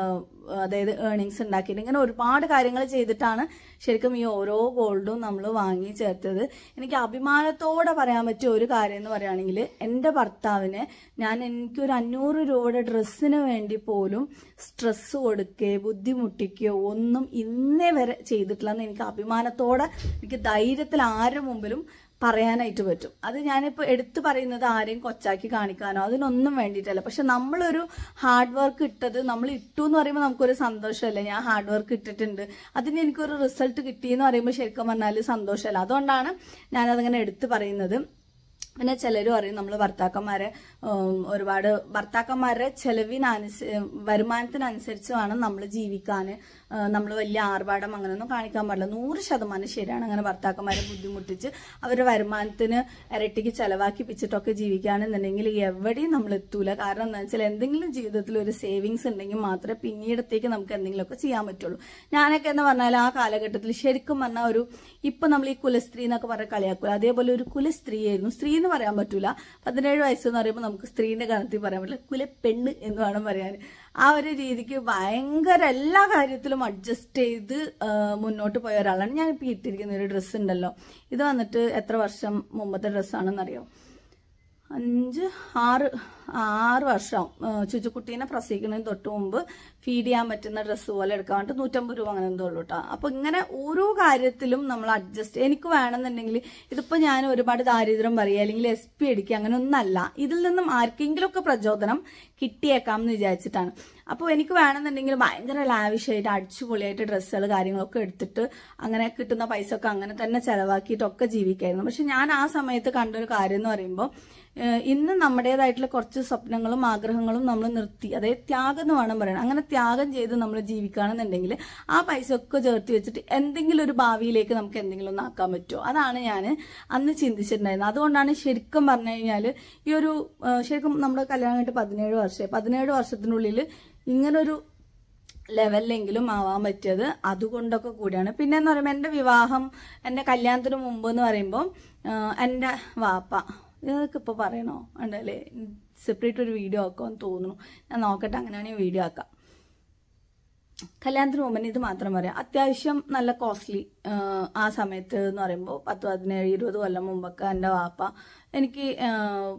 അതായത് ഏണിങ്സ് ഉണ്ടാക്കിയിട്ട് ഇങ്ങനെ ഒരുപാട് കാര്യങ്ങൾ ചെയ്തിട്ടാണ് ശരിക്കും ഈ ഓരോ ഗോൾഡും നമ്മൾ വാങ്ങി ചേർത്തത് എനിക്ക് അഭിമാനത്തോടെ പറയാൻ പറ്റിയ ഒരു കാര്യം എന്ന് പറയുകയാണെങ്കിൽ എൻ്റെ ഭർത്താവിന് ഞാൻ എനിക്കൊരു അഞ്ഞൂറ് രൂപയുടെ ഡ്രസ്സിന് വേണ്ടി പോലും സ്ട്രെസ് കൊടുക്കുകയോ ബുദ്ധിമുട്ടിക്കുകയോ ഒന്നും ഇന്നേ വരെ ചെയ്തിട്ടില്ലെന്ന് എനിക്ക് അഭിമാനത്തോടെ എനിക്ക് ധൈര്യത്തിൽ ആരുടെ മുമ്പിലും പറയാനായിട്ട് പറ്റും അത് ഞാനിപ്പോൾ എടുത്തു പറയുന്നത് ആരെയും കൊച്ചാക്കി കാണിക്കാനോ അതിനൊന്നും വേണ്ടിയിട്ടല്ല പക്ഷെ നമ്മളൊരു ഹാർഡ് വർക്ക് ഇട്ടത് നമ്മൾ ഇട്ടു എന്ന് പറയുമ്പോൾ നമുക്കൊരു സന്തോഷമല്ലേ ഞാൻ ഹാർഡ് വർക്ക് ഇട്ടിട്ടുണ്ട് അതിന് എനിക്കൊരു റിസൾട്ട് കിട്ടിയെന്ന് പറയുമ്പോൾ ശരിക്കും പറഞ്ഞാൽ സന്തോഷമല്ല അതുകൊണ്ടാണ് ഞാനതങ്ങനെ എടുത്തു പറയുന്നത് പിന്നെ ചിലർ പറയും നമ്മൾ ഭർത്താക്കന്മാരെ ഉം, ഒരുപാട് ഭർത്താക്കന്മാരുടെ ചെലവിനനുസ വരുമാനത്തിനനുസരിച്ച് വേണം നമ്മൾ ജീവിക്കാൻ നമ്മൾ വലിയ ആർഭാടം അങ്ങനെയൊന്നും കാണിക്കാൻ പാടില്ല നൂറ് ശതമാനം ശരിയാണ് അങ്ങനെ ഭർത്താക്കന്മാരെ ബുദ്ധിമുട്ടിച്ച് അവരുടെ വരുമാനത്തിന് ഇരട്ടിക്ക് ചെലവാക്കിപ്പിച്ചിട്ടൊക്കെ ജീവിക്കുകയാണെന്നുണ്ടെങ്കിൽ എവിടെയും നമ്മൾ എത്തൂല കാരണം എന്താ വെച്ചാൽ എന്തെങ്കിലും ജീവിതത്തിൽ ഒരു സേവിങ്സ് ഉണ്ടെങ്കിൽ മാത്രമേ പിന്നീടത്തേക്ക് നമുക്ക് എന്തെങ്കിലുമൊക്കെ ചെയ്യാൻ പറ്റുള്ളൂ ഞാനൊക്കെ എന്ന് പറഞ്ഞാൽ ആ കാലഘട്ടത്തിൽ ശരിക്കും പറഞ്ഞാൽ ഒരു ഇപ്പൊ നമ്മൾ ഈ കുലസ്ത്രീ എന്നൊക്കെ പറഞ്ഞ കളിയാക്കൂല അതേപോലെ ഒരു കുലസ്ത്രീ ആയിരുന്നു സ്ത്രീ എന്ന് പറയാൻ പറ്റൂല പതിനേഴ് വയസ്സ് എന്ന് പറയുമ്പോൾ നമുക്ക് സ്ത്രീന്റെ ഗണത്തിൽ പറയാൻ പറ്റില്ല കുലപ്പെണ്ണ് എന്ന് വേണം പറയാൻ ആ ഒരു രീതിക്ക് ഭയങ്കര എല്ലാ കാര്യത്തിലും അഡ്ജസ്റ്റ് ചെയ്ത് ആ, മുന്നോട്ട് പോയ ഒരാളാണ് ഞാൻ ഇപ്പൊ ഇട്ടിരിക്കുന്ന ഒരു ഡ്രസ്സ് ഉണ്ടല്ലോ ഇത് വന്നിട്ട് എത്ര വർഷം മുമ്പത്തെ ഡ്രസ്സാണെന്നറിയോ അഞ്ച് ആറ് ആറ് വർഷം ചുച്ചുക്കുട്ടീനെ പ്രസവിക്കുന്നതിന് തൊട്ട് മുമ്പ് ഫീഡ് ചെയ്യാൻ പറ്റുന്ന ഡ്രസ്സ് പോലെ എടുക്കാൻ വേണ്ടി നൂറ്റമ്പത് രൂപ അങ്ങനെ എന്തോ ഉള്ളൂ കേട്ടോ അപ്പൊ ഇങ്ങനെ ഓരോ കാര്യത്തിലും നമ്മൾ അഡ്ജസ്റ്റ് എനിക്ക് വേണമെന്നുണ്ടെങ്കിൽ ഇതിപ്പോ ഞാൻ ഒരുപാട് ദാരിദ്ര്യം പറയുക അല്ലെങ്കിൽ എസ് പി അടിക്കുക അങ്ങനെ ഒന്നല്ല ഇതിൽ നിന്നും ആർക്കെങ്കിലും ഒക്കെ പ്രചോദനം കിട്ടിയേക്കാം എന്ന് വിചാരിച്ചിട്ടാണ് അപ്പോൾ എനിക്ക് വേണമെന്നുണ്ടെങ്കിൽ ഭയങ്കര ലാവിഷായിട്ട് അടിച്ചുപൊളിയായിട്ട് ഡ്രസ്സുകൾ കാര്യങ്ങളൊക്കെ എടുത്തിട്ട് അങ്ങനെ കിട്ടുന്ന പൈസ ഒക്കെ അങ്ങനെ തന്നെ ചെലവാക്കിയിട്ടൊക്കെ ജീവിക്കായിരുന്നു പക്ഷെ ഞാൻ ആ സമയത്ത് കണ്ടൊരു കാര്യം എന്ന് പറയുമ്പോൾ ഏഹ് ഇന്ന് നമ്മുടേതായിട്ടുള്ള കുറച്ച് സ്വപ്നങ്ങളും ആഗ്രഹങ്ങളും നമ്മൾ നിർത്തി അതായത് ത്യാഗം എന്ന് വേണം പറയണം അങ്ങനെ ത്യാഗം ചെയ്ത് നമ്മൾ ജീവിക്കുകയാണെന്നുണ്ടെങ്കിൽ ആ പൈസ ഒക്കെ ചേർത്ത് വെച്ചിട്ട് എന്തെങ്കിലും ഒരു ഭാവിയിലേക്ക് നമുക്ക് എന്തെങ്കിലും ഒന്ന് ആക്കാൻ പറ്റുമോ അതാണ് ഞാൻ അന്ന് ചിന്തിച്ചിട്ടുണ്ടായിരുന്നത് അതുകൊണ്ടാണ് ശരിക്കും പറഞ്ഞു കഴിഞ്ഞാൽ ഈ ഒരു ഏഹ് ശരിക്കും നമ്മുടെ കല്യാണം കഴിഞ്ഞിട്ട് പതിനേഴ് വർഷമായി പതിനേഴ് വർഷത്തിനുള്ളിൽ ഇങ്ങനൊരു ലെവലിലെങ്കിലും ആവാൻ പറ്റിയത് അതുകൊണ്ടൊക്കെ കൂടിയാണ് പിന്നെ എന്ന് പറയുമ്പോൾ എൻ്റെ വിവാഹം എൻ്റെ കല്യാണത്തിന് മുമ്പ് എന്ന് പറയുമ്പോൾ എൻ്റെ വാപ്പ ഇതൊക്കെ ഇപ്പോൾ പറയണോ ഉണ്ടല്ലേ സെപ്പറേറ്റ് ഒരു വീഡിയോ ആക്കുമെന്ന് തോന്നുന്നു ഞാൻ നോക്കട്ടെ അങ്ങനെയാണെങ്കിൽ വീഡിയോ ആക്കാം കല്യാണത്തിന് മുമ്പ് ഇത് മാത്രം പറയാം അത്യാവശ്യം നല്ല കോസ്റ്റ്ലി ആ സമയത്ത് എന്ന് പറയുമ്പോൾ പത്ത് പതിനേഴ് ഇരുപത് കൊല്ലം മുമ്പൊക്കെ എൻ്റെ വാപ്പ എനിക്ക് ആ,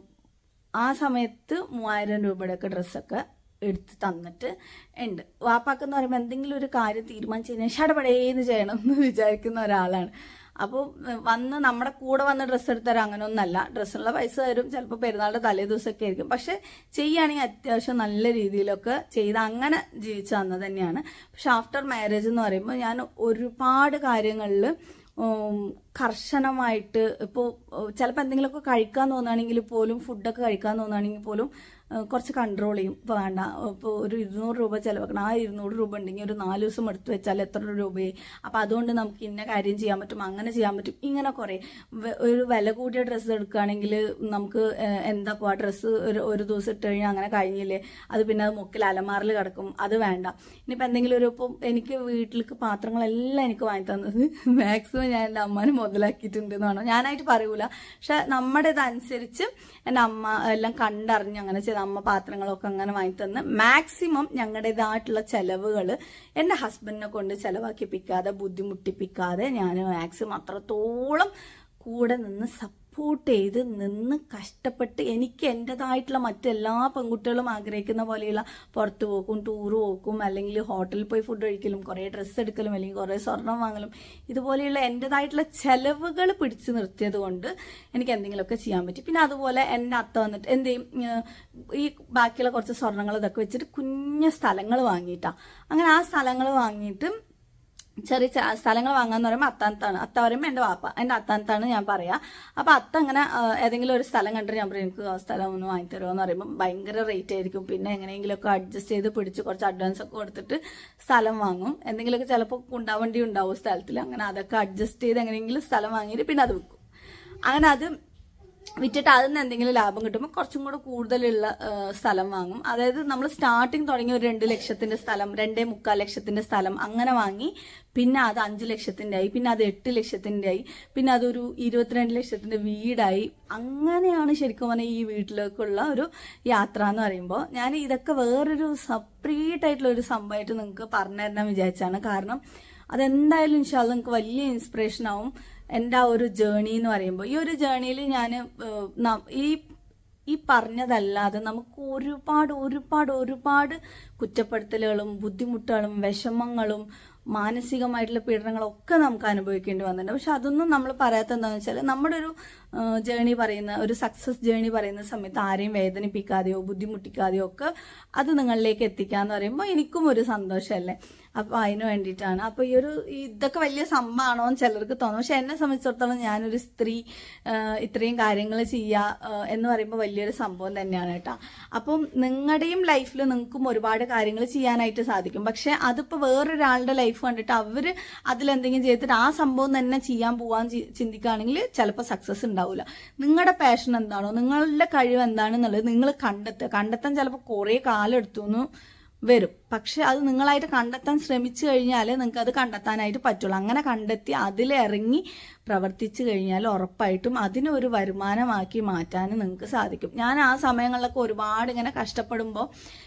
ആ സമയത്ത് മൂവായിരം രൂപയുടെ ഒക്കെ ഡ്രസ്സൊക്കെ എടുത്ത് തന്നിട്ട് ഉണ്ട് വാപ്പാക്ക് എന്ന് പറയുമ്പോൾ എന്തെങ്കിലും ഒരു കാര്യം തീരുമാനിച്ചു കഴിഞ്ഞാൽ ഷടപടേന്ന് ചെയ്യണം എന്ന് വിചാരിക്കുന്ന ഒരാളാണ് അപ്പോൾ വന്ന് നമ്മുടെ കൂടെ വന്ന് ഡ്രസ്സ് എടുത്തരാം അങ്ങനെ ഒന്നല്ല ഡ്രസ്സുള്ള പൈസ തരും ചിലപ്പോൾ പെരുന്നാളുടെ തലേ ദിവസമൊക്കെ ആയിരിക്കും പക്ഷെ ചെയ്യുകയാണെങ്കിൽ അത്യാവശ്യം നല്ല രീതിയിലൊക്കെ ചെയ്ത് അങ്ങനെ ജീവിച്ചു തന്നത് തന്നെയാണ് പക്ഷെ ആഫ്റ്റർ മാരേജ് എന്ന് പറയുമ്പോൾ ഞാൻ ഒരുപാട് കാര്യങ്ങളിൽ കർശനമായിട്ട് ഇപ്പോൾ ചിലപ്പോൾ എന്തെങ്കിലുമൊക്കെ കഴിക്കാൻ തോന്നുകയാണെങ്കിൽ പോലും ഫുഡൊക്കെ കഴിക്കാൻ തോന്നുകയാണെങ്കിൽ പോലും ഏഹ് കുറച്ച് കൺട്രോൾ ചെയ്യും ഇപ്പോൾ വേണ്ട ഇപ്പോൾ ഒരു ഇരുന്നൂറ് രൂപ ചിലവാക്കണം ആ ഇരുന്നൂറ് രൂപ ഉണ്ടെങ്കിൽ ഒരു നാല് ദിവസം എടുത്ത് വെച്ചാൽ എത്ര രൂപയായി അപ്പം അതുകൊണ്ട് നമുക്ക് ഇന്ന കാര്യം ചെയ്യാൻ പറ്റും അങ്ങനെ ചെയ്യാൻ പറ്റും ഇങ്ങനെ കുറേ വെ- ഒരു വില കൂടിയ ഡ്രസ്സ് എടുക്കുകയാണെങ്കിൽ നമുക്ക് ഏഹ് എന്താ ഇപ്പോൾ ആ ഡ്രസ്സ് ഒരു ഒരു ദിവസം ഇട്ട് കഴിഞ്ഞാൽ അങ്ങനെ കഴിഞ്ഞില്ലേ അത് പിന്നെ അത് മുക്കിൽ അലമാറിൽ കിടക്കും അത് വേണ്ട ഇനിയിപ്പോൾ എന്തെങ്കിലും ഒരു ഇപ്പം എനിക്ക് വീട്ടിലേക്ക് പാത്രങ്ങളെല്ലാം എനിക്ക് വാങ്ങി തന്നത് മാക്സിമം ഞാൻ എൻ്റെ അമ്മാനെ മുതലാക്കിയിട്ടുണ്ട് എന്ന് വേണം ഞാനായിട്ട് പറയൂല പക്ഷെ നമ്മുടെ ഇതനുസരിച്ച് എൻ്റെ അമ്മ എല്ലാം കണ്ടറിഞ്ഞ് അങ്ങനെ ചെയ്ത അമ്മ പാത്രങ്ങളൊക്കെ അങ്ങനെ വാങ്ങി തന്ന് മാക്സിമം ഞങ്ങളുടേതായിട്ടുള്ള ചെലവുകൾ എൻ്റെ ഹസ്ബൻഡിനെ കൊണ്ട് ചെലവാക്കിപ്പിക്കാതെ ബുദ്ധിമുട്ടിപ്പിക്കാതെ ഞാൻ മാക്സിമം അത്രത്തോളം കൂടെ നിന്ന് സപ്പോർട്ട് ചെയ്ത് നിന്ന് കഷ്ടപ്പെട്ട് എനിക്ക് എൻ്റെതായിട്ടുള്ള മറ്റെല്ലാ പെൺകുട്ടികളും ആഗ്രഹിക്കുന്ന പോലെയുള്ള പുറത്ത് പോക്കും ടൂർ പോക്കും അല്ലെങ്കിൽ ഹോട്ടലിൽ പോയി ഫുഡ് കഴിക്കലും കുറേ ഡ്രസ്സ് എടുക്കലും അല്ലെങ്കിൽ കുറേ സ്വർണം വാങ്ങലും ഇതുപോലെയുള്ള എൻ്റെതായിട്ടുള്ള ചെലവുകൾ പിടിച്ചു നിർത്തിയത് കൊണ്ട് എനിക്ക് എന്തെങ്കിലുമൊക്കെ ചെയ്യാൻ പറ്റി പിന്നെ അതുപോലെ എൻ്റെ അത്ത വന്നിട്ട് എന്ത് ചെയ്യും ഏഹ് ഈ ബാക്കിയുള്ള കുറച്ച് സ്വർണ്ണങ്ങൾ ഇതൊക്കെ വെച്ചിട്ട് കുഞ്ഞ സ്ഥലങ്ങൾ വാങ്ങിയിട്ടാ അങ്ങനെ ആ സ്ഥലങ്ങൾ വാങ്ങിയിട്ട് ചെറിയ ച- സ്ഥലങ്ങൾ വാങ്ങാന്ന് പറയുമ്പോൾ അത്താനത്താണ് അത്ത പറയുമ്പോൾ എൻ്റെ വാപ്പ എൻ്റെ അത്താനത്താണ് ഞാൻ പറയാ അപ്പൊ അത്ത അങ്ങനെ ആ, ഏതെങ്കിലും ഒരു സ്ഥലം കണ്ടിട്ട് ഞാൻ പറയും എനിക്ക് ആ സ്ഥലം ഒന്ന് വാങ്ങിത്തരുമോ എന്ന് പറയുമ്പോൾ ഭയങ്കര റേറ്റ് ആയിരിക്കും പിന്നെ എങ്ങനെയെങ്കിലുമൊക്കെ അഡ്ജസ്റ്റ് ചെയ്ത് പിടിച്ച് കുറച്ച് അഡ്വാൻസ് ഒക്കെ കൊടുത്തിട്ട് സ്ഥലം വാങ്ങും എന്തെങ്കിലുമൊക്കെ ചിലപ്പോൾ കുണ്ടാവണ്ടി ഉണ്ടാവും സ്ഥലത്തിൽ അങ്ങനെ അതൊക്കെ അഡ്ജസ്റ്റ് ചെയ്ത് എങ്ങനെയെങ്കിലും സ്ഥലം വാങ്ങിയിട്ട് പിന്നെ അത് വിൽക്കും അങ്ങനെ അത് വിറ്റിട്ട് അതിൽ നിന്ന് എന്തെങ്കിലും ലാഭം കിട്ടുമ്പോൾ കുറച്ചും കൂടെ കൂടുതലുള്ള ആ, സ്ഥലം വാങ്ങും അതായത് നമ്മൾ സ്റ്റാർട്ടിങ് തുടങ്ങിയ ഒരു രണ്ട് ലക്ഷത്തിന്റെ സ്ഥലം രണ്ടേ മുക്കാൽ ലക്ഷത്തിന്റെ സ്ഥലം അങ്ങനെ വാങ്ങി പിന്നെ അത് അഞ്ച് ലക്ഷത്തിന്റെ ആയി പിന്നെ അത് എട്ട് ലക്ഷത്തിന്റെ ആയി പിന്നെ അതൊരു ഇരുപത്തിരണ്ട് ലക്ഷത്തിന്റെ വീടായി അങ്ങനെയാണ് ശരിക്കും പറഞ്ഞാൽ ഈ വീട്ടിലേക്കുള്ള ഒരു യാത്ര എന്ന് പറയുമ്പോൾ ഞാൻ ഇതൊക്കെ വേറൊരു സെപ്പറേറ്റ് ആയിട്ടുള്ള ഒരു സംഭവമായിട്ട് നിങ്ങൾക്ക് പറഞ്ഞു തരണം വിചാരിച്ചാണ് കാരണം അതെന്തായാലും ഇൻഷാല്ല നിങ്ങൾക്ക് വലിയ ഇൻസ്പിറേഷൻ ആവും എൻ്റെ ആ ഒരു ജേണി എന്ന് പറയുമ്പോൾ ഈ ഒരു ജേണിയിൽ ഞാൻ ഈ ഈ പറഞ്ഞതല്ലാതെ നമുക്ക് ഒരുപാട് ഒരുപാട് ഒരുപാട് കുറ്റപ്പെടുത്തലുകളും ബുദ്ധിമുട്ടുകളും വിഷമങ്ങളും മാനസികമായിട്ടുള്ള പീഡനങ്ങളൊക്കെ നമുക്ക് അനുഭവിക്കേണ്ടി വന്നിട്ടുണ്ട് പക്ഷെ അതൊന്നും നമ്മൾ പറയാത്ത എന്താണെന്ന് വെച്ചാൽ നമ്മുടെ ഒരു ജേണി പറയുന്ന ഒരു സക്സസ് ജേണി പറയുന്ന സമയത്ത് ആരെയും വേദനിപ്പിക്കാതെയോ ബുദ്ധിമുട്ടിക്കാതെയോ ഒക്കെ അത് നിങ്ങളിലേക്ക് എത്തിക്കാന്ന് പറയുമ്പോൾ എനിക്കും ഒരു സന്തോഷമല്ലേ അപ്പോൾ അതിന് വേണ്ടിയിട്ടാണ് അപ്പോൾ ഈ ഒരു ഇതൊക്കെ വലിയ സംഭവമാണോ എന്ന് ചിലർക്ക് തോന്നും പക്ഷെ എന്നെ സംബന്ധിച്ചിടത്തോളം ഞാനൊരു സ്ത്രീ ആ, ഇത്രയും കാര്യങ്ങൾ ചെയ്യുക ആ, എന്ന് പറയുമ്പോൾ വലിയൊരു സംഭവം തന്നെയാണ് കേട്ടോ അപ്പം നിങ്ങളുടെയും ലൈഫിൽ നിങ്ങൾക്കും ഒരുപാട് കാര്യങ്ങൾ ചെയ്യാനായിട്ട് സാധിക്കും പക്ഷെ അതിപ്പോൾ വേറൊരാളുടെ ലൈഫ് കണ്ടിട്ട് അവർ അതിലെന്തെങ്കിലും ചെയ്തിട്ട് ആ സംഭവം തന്നെ ചെയ്യാൻ പോവാൻ ചി- ചിന്തിക്കുകയാണെങ്കിൽ ചിലപ്പോൾ സക്സസ് ഉണ്ടാവില്ല നിങ്ങളുടെ പാഷൻ എന്താണോ നിങ്ങളുടെ കഴിവ് എന്താണെന്നുള്ളത് നിങ്ങൾ കണ്ടെത്തുക കണ്ടെത്താൻ ചിലപ്പോൾ കുറേ കാലം എടുത്തു എന്ന് വരും പക്ഷെ അത് നിങ്ങളായിട്ട് കണ്ടെത്താൻ ശ്രമിച്ചു കഴിഞ്ഞാൽ നിങ്ങൾക്ക് അത് കണ്ടെത്താനായിട്ട് പറ്റുള്ളൂ അങ്ങനെ കണ്ടെത്തി അതിലിറങ്ങി പ്രവർത്തിച്ചു കഴിഞ്ഞാൽ ഉറപ്പായിട്ടും അതിനൊരു വരുമാനമാക്കി മാറ്റാൻ നിങ്ങൾക്ക് സാധിക്കും ഞാൻ ആ സമയങ്ങളിലൊക്കെ ഒരുപാട് ഇങ്ങനെ കഷ്ടപ്പെടുമ്പോൾ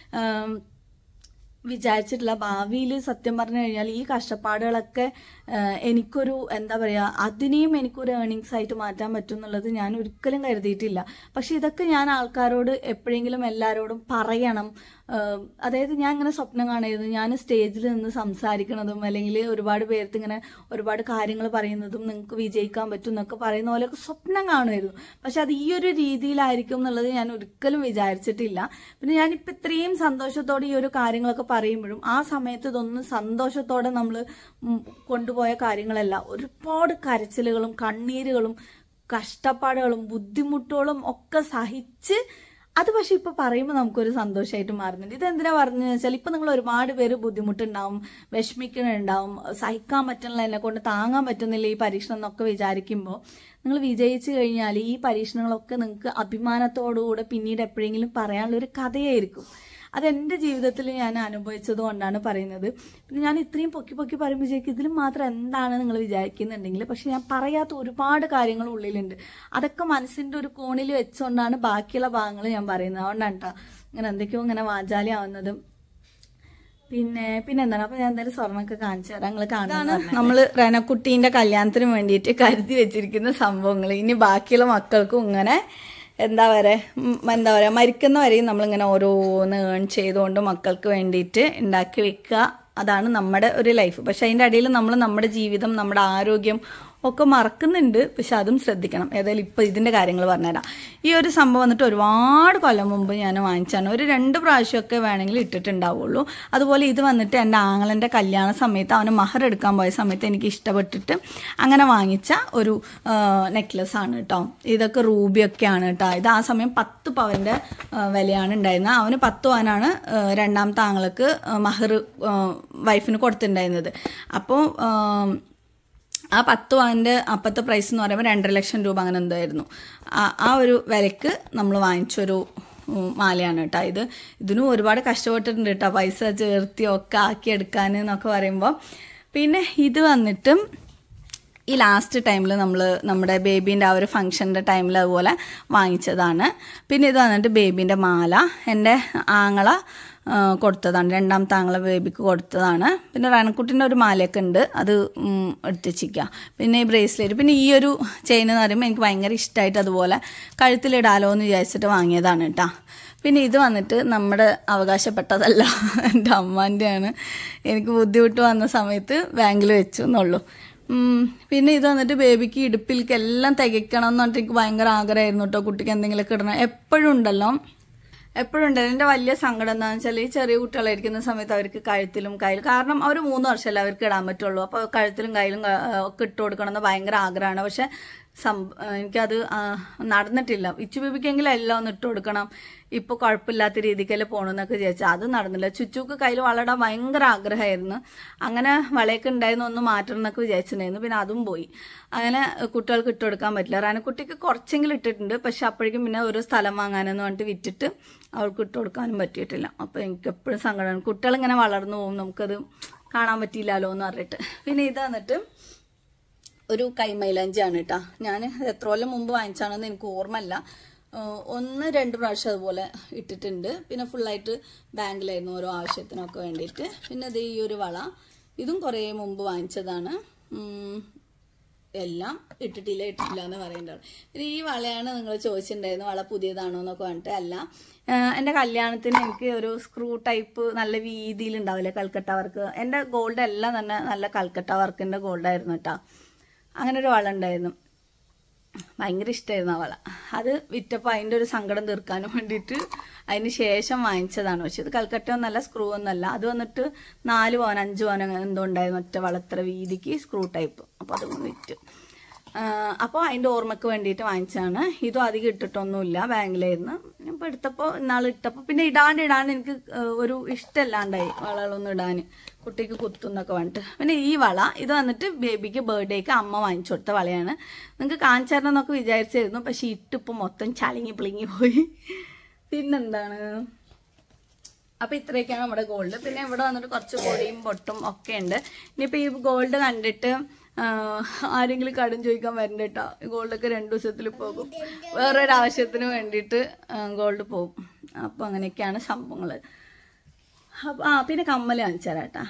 വിചാരിച്ചിട്ടില്ല ഭാവിയിൽ സത്യം പറഞ്ഞു കഴിഞ്ഞാൽ ഈ കഷ്ടപ്പാടുകളൊക്കെ ആ, എനിക്കൊരു എന്താ പറയുക അതിനെയും എനിക്കൊരു ഏർണിങ്സ് ആയിട്ട് മാറ്റാൻ പറ്റും എന്നുള്ളത് ഞാൻ ഒരിക്കലും കരുതിയിട്ടില്ല പക്ഷെ ഇതൊക്കെ ഞാൻ ആൾക്കാരോട് എപ്പോഴെങ്കിലും എല്ലാവരോടും പറയണം ആ, അതായത് ഞാൻ ഇങ്ങനെ സ്വപ്നം കാണരുത് ഞാൻ സ്റ്റേജിൽ നിന്ന് സംസാരിക്കുന്നതും അല്ലെങ്കിൽ ഒരുപാട് പേർക്ക് ഇങ്ങനെ ഒരുപാട് കാര്യങ്ങൾ പറയുന്നതും നിങ്ങൾക്ക് വിജയിക്കാൻ പറ്റും എന്നൊക്കെ പറയുന്ന പോലെയൊക്കെ സ്വപ്നം കാണുമായിരുന്നു പക്ഷെ അത് ഈ ഒരു രീതിയിലായിരിക്കും എന്നുള്ളത് ഞാൻ ഒരിക്കലും വിചാരിച്ചിട്ടില്ല പിന്നെ ഞാനിപ്പോൾ ഇത്രയും സന്തോഷത്തോടെ ഈ ഒരു കാര്യങ്ങളൊക്കെ പറയുമ്പോഴും ആ സമയത്ത് ഇതൊന്നും സന്തോഷത്തോടെ നമ്മൾ കൊണ്ടുപോയ കാര്യങ്ങളല്ല ഒരുപാട് കരച്ചിലുകളും കണ്ണീരുകളും കഷ്ടപ്പാടുകളും ബുദ്ധിമുട്ടുകളും ഒക്കെ സഹിച്ച് അത് പക്ഷെ ഇപ്പൊ പറയുമ്പോൾ നമുക്കൊരു സന്തോഷമായിട്ട് മാറുന്നുണ്ട് ഇത് എന്തിനാ പറഞ്ഞതെന്ന് വെച്ചാൽ ഇപ്പൊ നിങ്ങൾ ഒരുപാട് പേര് ബുദ്ധിമുട്ടുണ്ടാവും വിഷമിക്കുന്നുണ്ടാവും സഹിക്കാൻ പറ്റുന്നില്ല എന്നെ കൊണ്ട് താങ്ങാൻ പറ്റുന്നില്ല ഈ പരീക്ഷണം എന്നൊക്കെ വിചാരിക്കുമ്പോൾ നിങ്ങൾ വിജയിച്ചു കഴിഞ്ഞാൽ ഈ പരീക്ഷണങ്ങളൊക്കെ നിങ്ങൾക്ക് അഭിമാനത്തോടുകൂടെ പിന്നീട് എപ്പോഴെങ്കിലും പറയാനുള്ള ഒരു കഥയായിരിക്കും അതെന്റെ ജീവിതത്തിൽ ഞാൻ അനുഭവിച്ചത് കൊണ്ടാണ് പറയുന്നത് പിന്നെ ഞാൻ ഇത്രയും പൊക്കി പൊക്കി പറയുമ്പോൾ വിചാരിക്കും ഇതിലും മാത്രം എന്താണ് നിങ്ങൾ വിചാരിക്കുന്നുണ്ടെങ്കിൽ പക്ഷെ ഞാൻ പറയാത്ത ഒരുപാട് കാര്യങ്ങൾ ഉള്ളിലുണ്ട് അതൊക്കെ മനസ്സിന്റെ ഒരു കോണിൽ വെച്ചുകൊണ്ടാണ് ബാക്കിയുള്ള ഭാഗങ്ങൾ ഞാൻ പറയുന്നത് അതുകൊണ്ടാണ് കേട്ടോ ഇങ്ങനെ എന്തൊക്കെയോ ഇങ്ങനെ വാചാലി ആവുന്നതും പിന്നെ പിന്നെ എന്താണ് അപ്പൊ ഞാൻ എന്തായാലും സ്വർണ്ണമൊക്കെ കാണിച്ചു തരാം നിങ്ങൾ കാണാണ് നമ്മള് റനക്കുട്ടീന്റെ കല്യാണത്തിന് വേണ്ടിയിട്ട് കരുതി വെച്ചിരിക്കുന്ന സംഭവങ്ങൾ ഇനി ബാക്കിയുള്ള മക്കൾക്കും ഇങ്ങനെ എന്താ പറയുക എന്താ പറയുക മരിക്കുന്നവരെയും നമ്മളിങ്ങനെ ഓരോന്ന് ഏൺ ചെയ്തുകൊണ്ട് മക്കൾക്ക് വേണ്ടിയിട്ട് ഉണ്ടാക്കി വെക്കുക അതാണ് നമ്മുടെ ഒരു ലൈഫ് പക്ഷെ അതിൻ്റെ അടിയിൽ നമ്മൾ നമ്മുടെ ജീവിതം നമ്മുടെ ആരോഗ്യം ഒക്കെ മറക്കുന്നുണ്ട് പക്ഷെ അതും ശ്രദ്ധിക്കണം ഏതായാലും ഇപ്പൊ ഇതിന്റെ കാര്യങ്ങൾ പറഞ്ഞുതരാം ഈ ഒരു സംഭവം വന്നിട്ട് ഒരുപാട് കൊല്ലം മുമ്പ് ഞാൻ വാങ്ങിച്ചാണ് ഒരു രണ്ട് പ്രാവശ്യമൊക്കെ വേണമെങ്കിൽ ഇട്ടിട്ടുണ്ടാവുള്ളൂ അതുപോലെ ഇത് വന്നിട്ട് എൻ്റെ ആങ്ങളൻ്റെ കല്യാണ സമയത്ത് അവന് മഹർ എടുക്കാൻ പോയ സമയത്ത് എനിക്ക് ഇഷ്ടപ്പെട്ടിട്ട് അങ്ങനെ വാങ്ങിച്ച ഒരു നെക്ലസ് ആണ് കേട്ടോ ഇതൊക്കെ റൂബിയൊക്കെയാണ് കേട്ടോ ഇത് ആ സമയം പത്ത് പവന്റെ ആ, വിലയാണ് ഉണ്ടായിരുന്നത് അവന് പത്ത് പവനാണ് ആ, രണ്ടാമത്തെ ആങ്ങൾക്ക് മഹർ വൈഫിന് കൊടുത്തിട്ടുണ്ടായിരുന്നത് അപ്പോൾ ആ പത്ത് പവൻ്റെ അപ്പത്തെ പ്രൈസ് എന്ന് പറയുമ്പോൾ രണ്ടര ലക്ഷം രൂപ അങ്ങനെ എന്തായിരുന്നു ആ- ആ ഒരു വിലക്ക് നമ്മൾ വാങ്ങിച്ചൊരു ഉം, മാലയാണ് കേട്ടോ ഇത് ഇതിനും ഒരുപാട് കഷ്ടപ്പെട്ടിട്ടുണ്ട് കേട്ടോ പൈസ ചേർത്തി ഒക്കെ ആക്കി എടുക്കാൻ എന്നൊക്കെ പറയുമ്പോൾ പിന്നെ ഇത് വന്നിട്ടും ഈ ലാസ്റ്റ് ടൈമിൽ നമ്മൾ നമ്മുടെ ബേബീൻ്റെ ആ ഒരു ഫംഗ്ഷൻ്റെ ടൈമിൽ അതുപോലെ വാങ്ങിച്ചതാണ് പിന്നെ ഇത് വന്നിട്ട് ബേബീൻ്റെ മാല എൻ്റെ ആങ്ങള ആ, കൊടുത്തതാണ് രണ്ടാമത്തെ ആങ്ങളെ ബേബിക്ക് കൊടുത്തതാണ് പിന്നെ റണക്കുട്ടിൻ്റെ ഒരു മാലയൊക്കെ ഉണ്ട് അത് ഉം, എടുത്ത് വെച്ചിരിക്കുക പിന്നെ ഈ ബ്രേസ്ലെറ്റ് പിന്നെ ഈ ഒരു ചെയിൻ എന്ന് പറയുമ്പോൾ എനിക്ക് ഭയങ്കര ഇഷ്ടമായിട്ട് അതുപോലെ കഴുത്തിലിടാലോ എന്ന് വിചാരിച്ചിട്ട് വാങ്ങിയതാണ് കേട്ടോ പിന്നെ ഇത് വന്നിട്ട് നമ്മുടെ അവകാശപ്പെട്ടതല്ല എൻ്റെ അമ്മാൻ്റെയാണ് എനിക്ക് ബുദ്ധിമുട്ട് വന്ന സമയത്ത് ബാങ്കിൽ വെച്ചു എന്നുള്ളൂ ഉം, പിന്നെ ഇത് വന്നിട്ട് ബേബിക്ക് ഇടുപ്പിലേക്ക് എല്ലാം തികയ്ക്കണം എന്ന് പറഞ്ഞിട്ട് എനിക്ക് ഭയങ്കര ആഗ്രഹമായിരുന്നു കേട്ടോ കുട്ടിക്ക് എന്തെങ്കിലുമൊക്കെ ഇടണം എപ്പോഴും ഉണ്ടല്ലോ എപ്പോഴും ഉണ്ട് എൻ്റെ വലിയ സങ്കടം എന്താണെന്ന് വെച്ചാൽ ഈ ചെറിയ കുട്ടികളായിരിക്കുന്ന സമയത്ത് അവർക്ക് കഴുത്തിലും കയ്യിലും കാരണം അവർ മൂന്ന് വർഷമല്ലേ അവർക്ക് ഇടാൻ പറ്റുള്ളൂ അപ്പോൾ കഴുത്തിലും കയ്യിലും ക- ഒക്കെ ഇട്ട് കൊടുക്കണം എന്ന് ഭയങ്കര ആഗ്രഹമാണ് പക്ഷെ സം എനിക്കത് ആ, നടന്നിട്ടില്ല ഇച്ചു ബേബിക്കെങ്കിലും എല്ലാം ഒന്ന് ഇട്ട് കൊടുക്കണം ഇപ്പോൾ കുഴപ്പമില്ലാത്ത രീതിക്കല്ലേ പോകണമെന്നൊക്കെ വിചാരിച്ചു അത് നടന്നില്ല ചുച്ചുക്ക് കയ്യിൽ വളരാൻ ഭയങ്കര ആഗ്രഹമായിരുന്നു അങ്ങനെ വളയൊക്കെ ഉണ്ടായിരുന്നു ഒന്ന് മാറ്റണം എന്നൊക്കെ വിചാരിച്ചിട്ടുണ്ടായിരുന്നു പിന്നെ അതും പോയി അങ്ങനെ കുട്ടികൾക്ക് ഇട്ട് കൊടുക്കാൻ പറ്റില്ല റാനക്കുട്ടിക്ക് കുറച്ചെങ്കിലും ഇട്ടിട്ടുണ്ട് പക്ഷെ അപ്പോഴേക്കും പിന്നെ ഒരു സ്ഥലം വാങ്ങാനെന്ന് പറഞ്ഞിട്ട് വിറ്റിട്ട് അവൾക്ക് ഇട്ട് കൊടുക്കാനും പറ്റിയിട്ടില്ല അപ്പോൾ എനിക്ക് എപ്പോഴും സങ്കടമാണ് കുട്ടികൾ ഇങ്ങനെ വളർന്നു പോകും നമുക്കത് കാണാൻ പറ്റിയില്ലല്ലോ എന്ന് പറഞ്ഞിട്ട് പിന്നെ ഇത് വന്നിട്ട് ഒരു കൈമൈലാഞ്ചിയാണ് കേട്ടോ ഞാൻ എത്ര കൊല്ലം മുമ്പ് വാങ്ങിച്ചാണെന്ന് എനിക്ക് ഓർമ്മയില്ല ഏഹ് ഒന്ന് രണ്ട് പ്രാവശ്യം അതുപോലെ ഇട്ടിട്ടുണ്ട് പിന്നെ ഫുള്ളായിട്ട് ബാങ്കിലായിരുന്നു ഓരോ ആവശ്യത്തിനൊക്കെ വേണ്ടിയിട്ട് പിന്നെ ഇത് ഈ ഒരു വള ഇതും കുറേ മുമ്പ് വാങ്ങിച്ചതാണ് ഉം, എല്ലാം ഇട്ടിട്ടില്ല ഇട്ടിട്ടില്ല എന്ന് പറയുന്നുണ്ടാവും പിന്നെ ഈ വളയാണ് നിങ്ങൾ ചോദിച്ചിട്ടുണ്ടായിരുന്നു വള പുതിയതാണോ എന്നൊക്കെ പറഞ്ഞിട്ട് അല്ല ഏഹ് എൻ്റെ കല്യാണത്തിന് എനിക്ക് ഒരു സ്ക്രൂ ടൈപ്പ് നല്ല വീതിയിൽ ഉണ്ടാവില്ലേ കൽക്കട്ട വർക്ക് എൻ്റെ ഗോൾഡ് എല്ലാം തന്നെ നല്ല കൽക്കട്ട വർക്കിൻ്റെ ഗോൾഡായിരുന്നു കേട്ടോ അങ്ങനെ ഒരു വള ഉണ്ടായിരുന്നു ഭയങ്കര ഇഷ്ടമായിരുന്നു ആ വള അത് വിറ്റപ്പോൾ അതിൻ്റെ ഒരു സങ്കടം തീർക്കാനും വേണ്ടിയിട്ട് അതിന് ശേഷം വാങ്ങിച്ചതാണ് പക്ഷെ ഇത് കൽക്കട്ട ഒന്നല്ല സ്ക്രൂ ഒന്നല്ല അത് വന്നിട്ട് നാല് പവൻ അഞ്ച് പവൻ അങ്ങനെ എന്തോ ഉണ്ടായിരുന്നു ഒറ്റ വളത്ര വീതിക്ക് സ്ക്രൂ ടൈപ്പ് അപ്പോൾ അതൊന്ന് വിറ്റു അപ്പോൾ അതിൻ്റെ ഓർമ്മയ്ക്ക് വേണ്ടിയിട്ട് വാങ്ങിച്ചതാണ് ഇതും അധികം ഇട്ടിട്ടൊന്നുമില്ല ബാങ്കിലായിരുന്നു അപ്പോൾ എടുത്തപ്പോൾ ഇന്നാൾ ഇട്ടപ്പോൾ പിന്നെ ഇടാണ്ട് ഇടാണ്ട് എനിക്ക് ആ, ഒരു ഇഷ്ടമല്ലാണ്ടായി വളകളൊന്നും ഇടാൻ കുട്ടിക്ക് കുത്തുന്നൊക്കെ പറഞ്ഞിട്ട് പിന്നെ ഈ വള ഇത് വന്നിട്ട് ബേബിക്ക് ബർത്ത്ഡേക്ക് അമ്മ വാങ്ങിച്ചു കൊടുത്ത വളയാണ് നിങ്ങൾക്ക് കാണിച്ചു തരണം എന്നൊക്കെ വിചാരിച്ചായിരുന്നു പക്ഷെ ഇട്ടിപ്പോൾ മൊത്തം ചളിങ്ങി പിളിങ്ങി പോയി പിന്നെന്താണ് അപ്പൊ ഇത്രയൊക്കെയാണ് നമ്മുടെ ഗോൾഡ് പിന്നെ ഇവിടെ വന്നിട്ട് കുറച്ച് പൊടിയും പൊട്ടും ഒക്കെ ഉണ്ട് ഇനിയിപ്പോ ഈ ഗോൾഡ് കണ്ടിട്ട് ആ, ആരെങ്കിലും കടം ചോദിക്കാൻ വരണ്ട കേട്ടോ ഗോൾഡൊക്കെ രണ്ടു ദിവസത്തിൽ പോകും വേറൊരു ആവശ്യത്തിന് വേണ്ടിയിട്ട് ഗോൾഡ് പോകും അപ്പൊ അങ്ങനെയൊക്കെയാണ് സംഭവങ്ങള് അപ്പൊ ആ പിന്നെ കമ്മല് കാണിച്ചു തരാം കേട്ടാ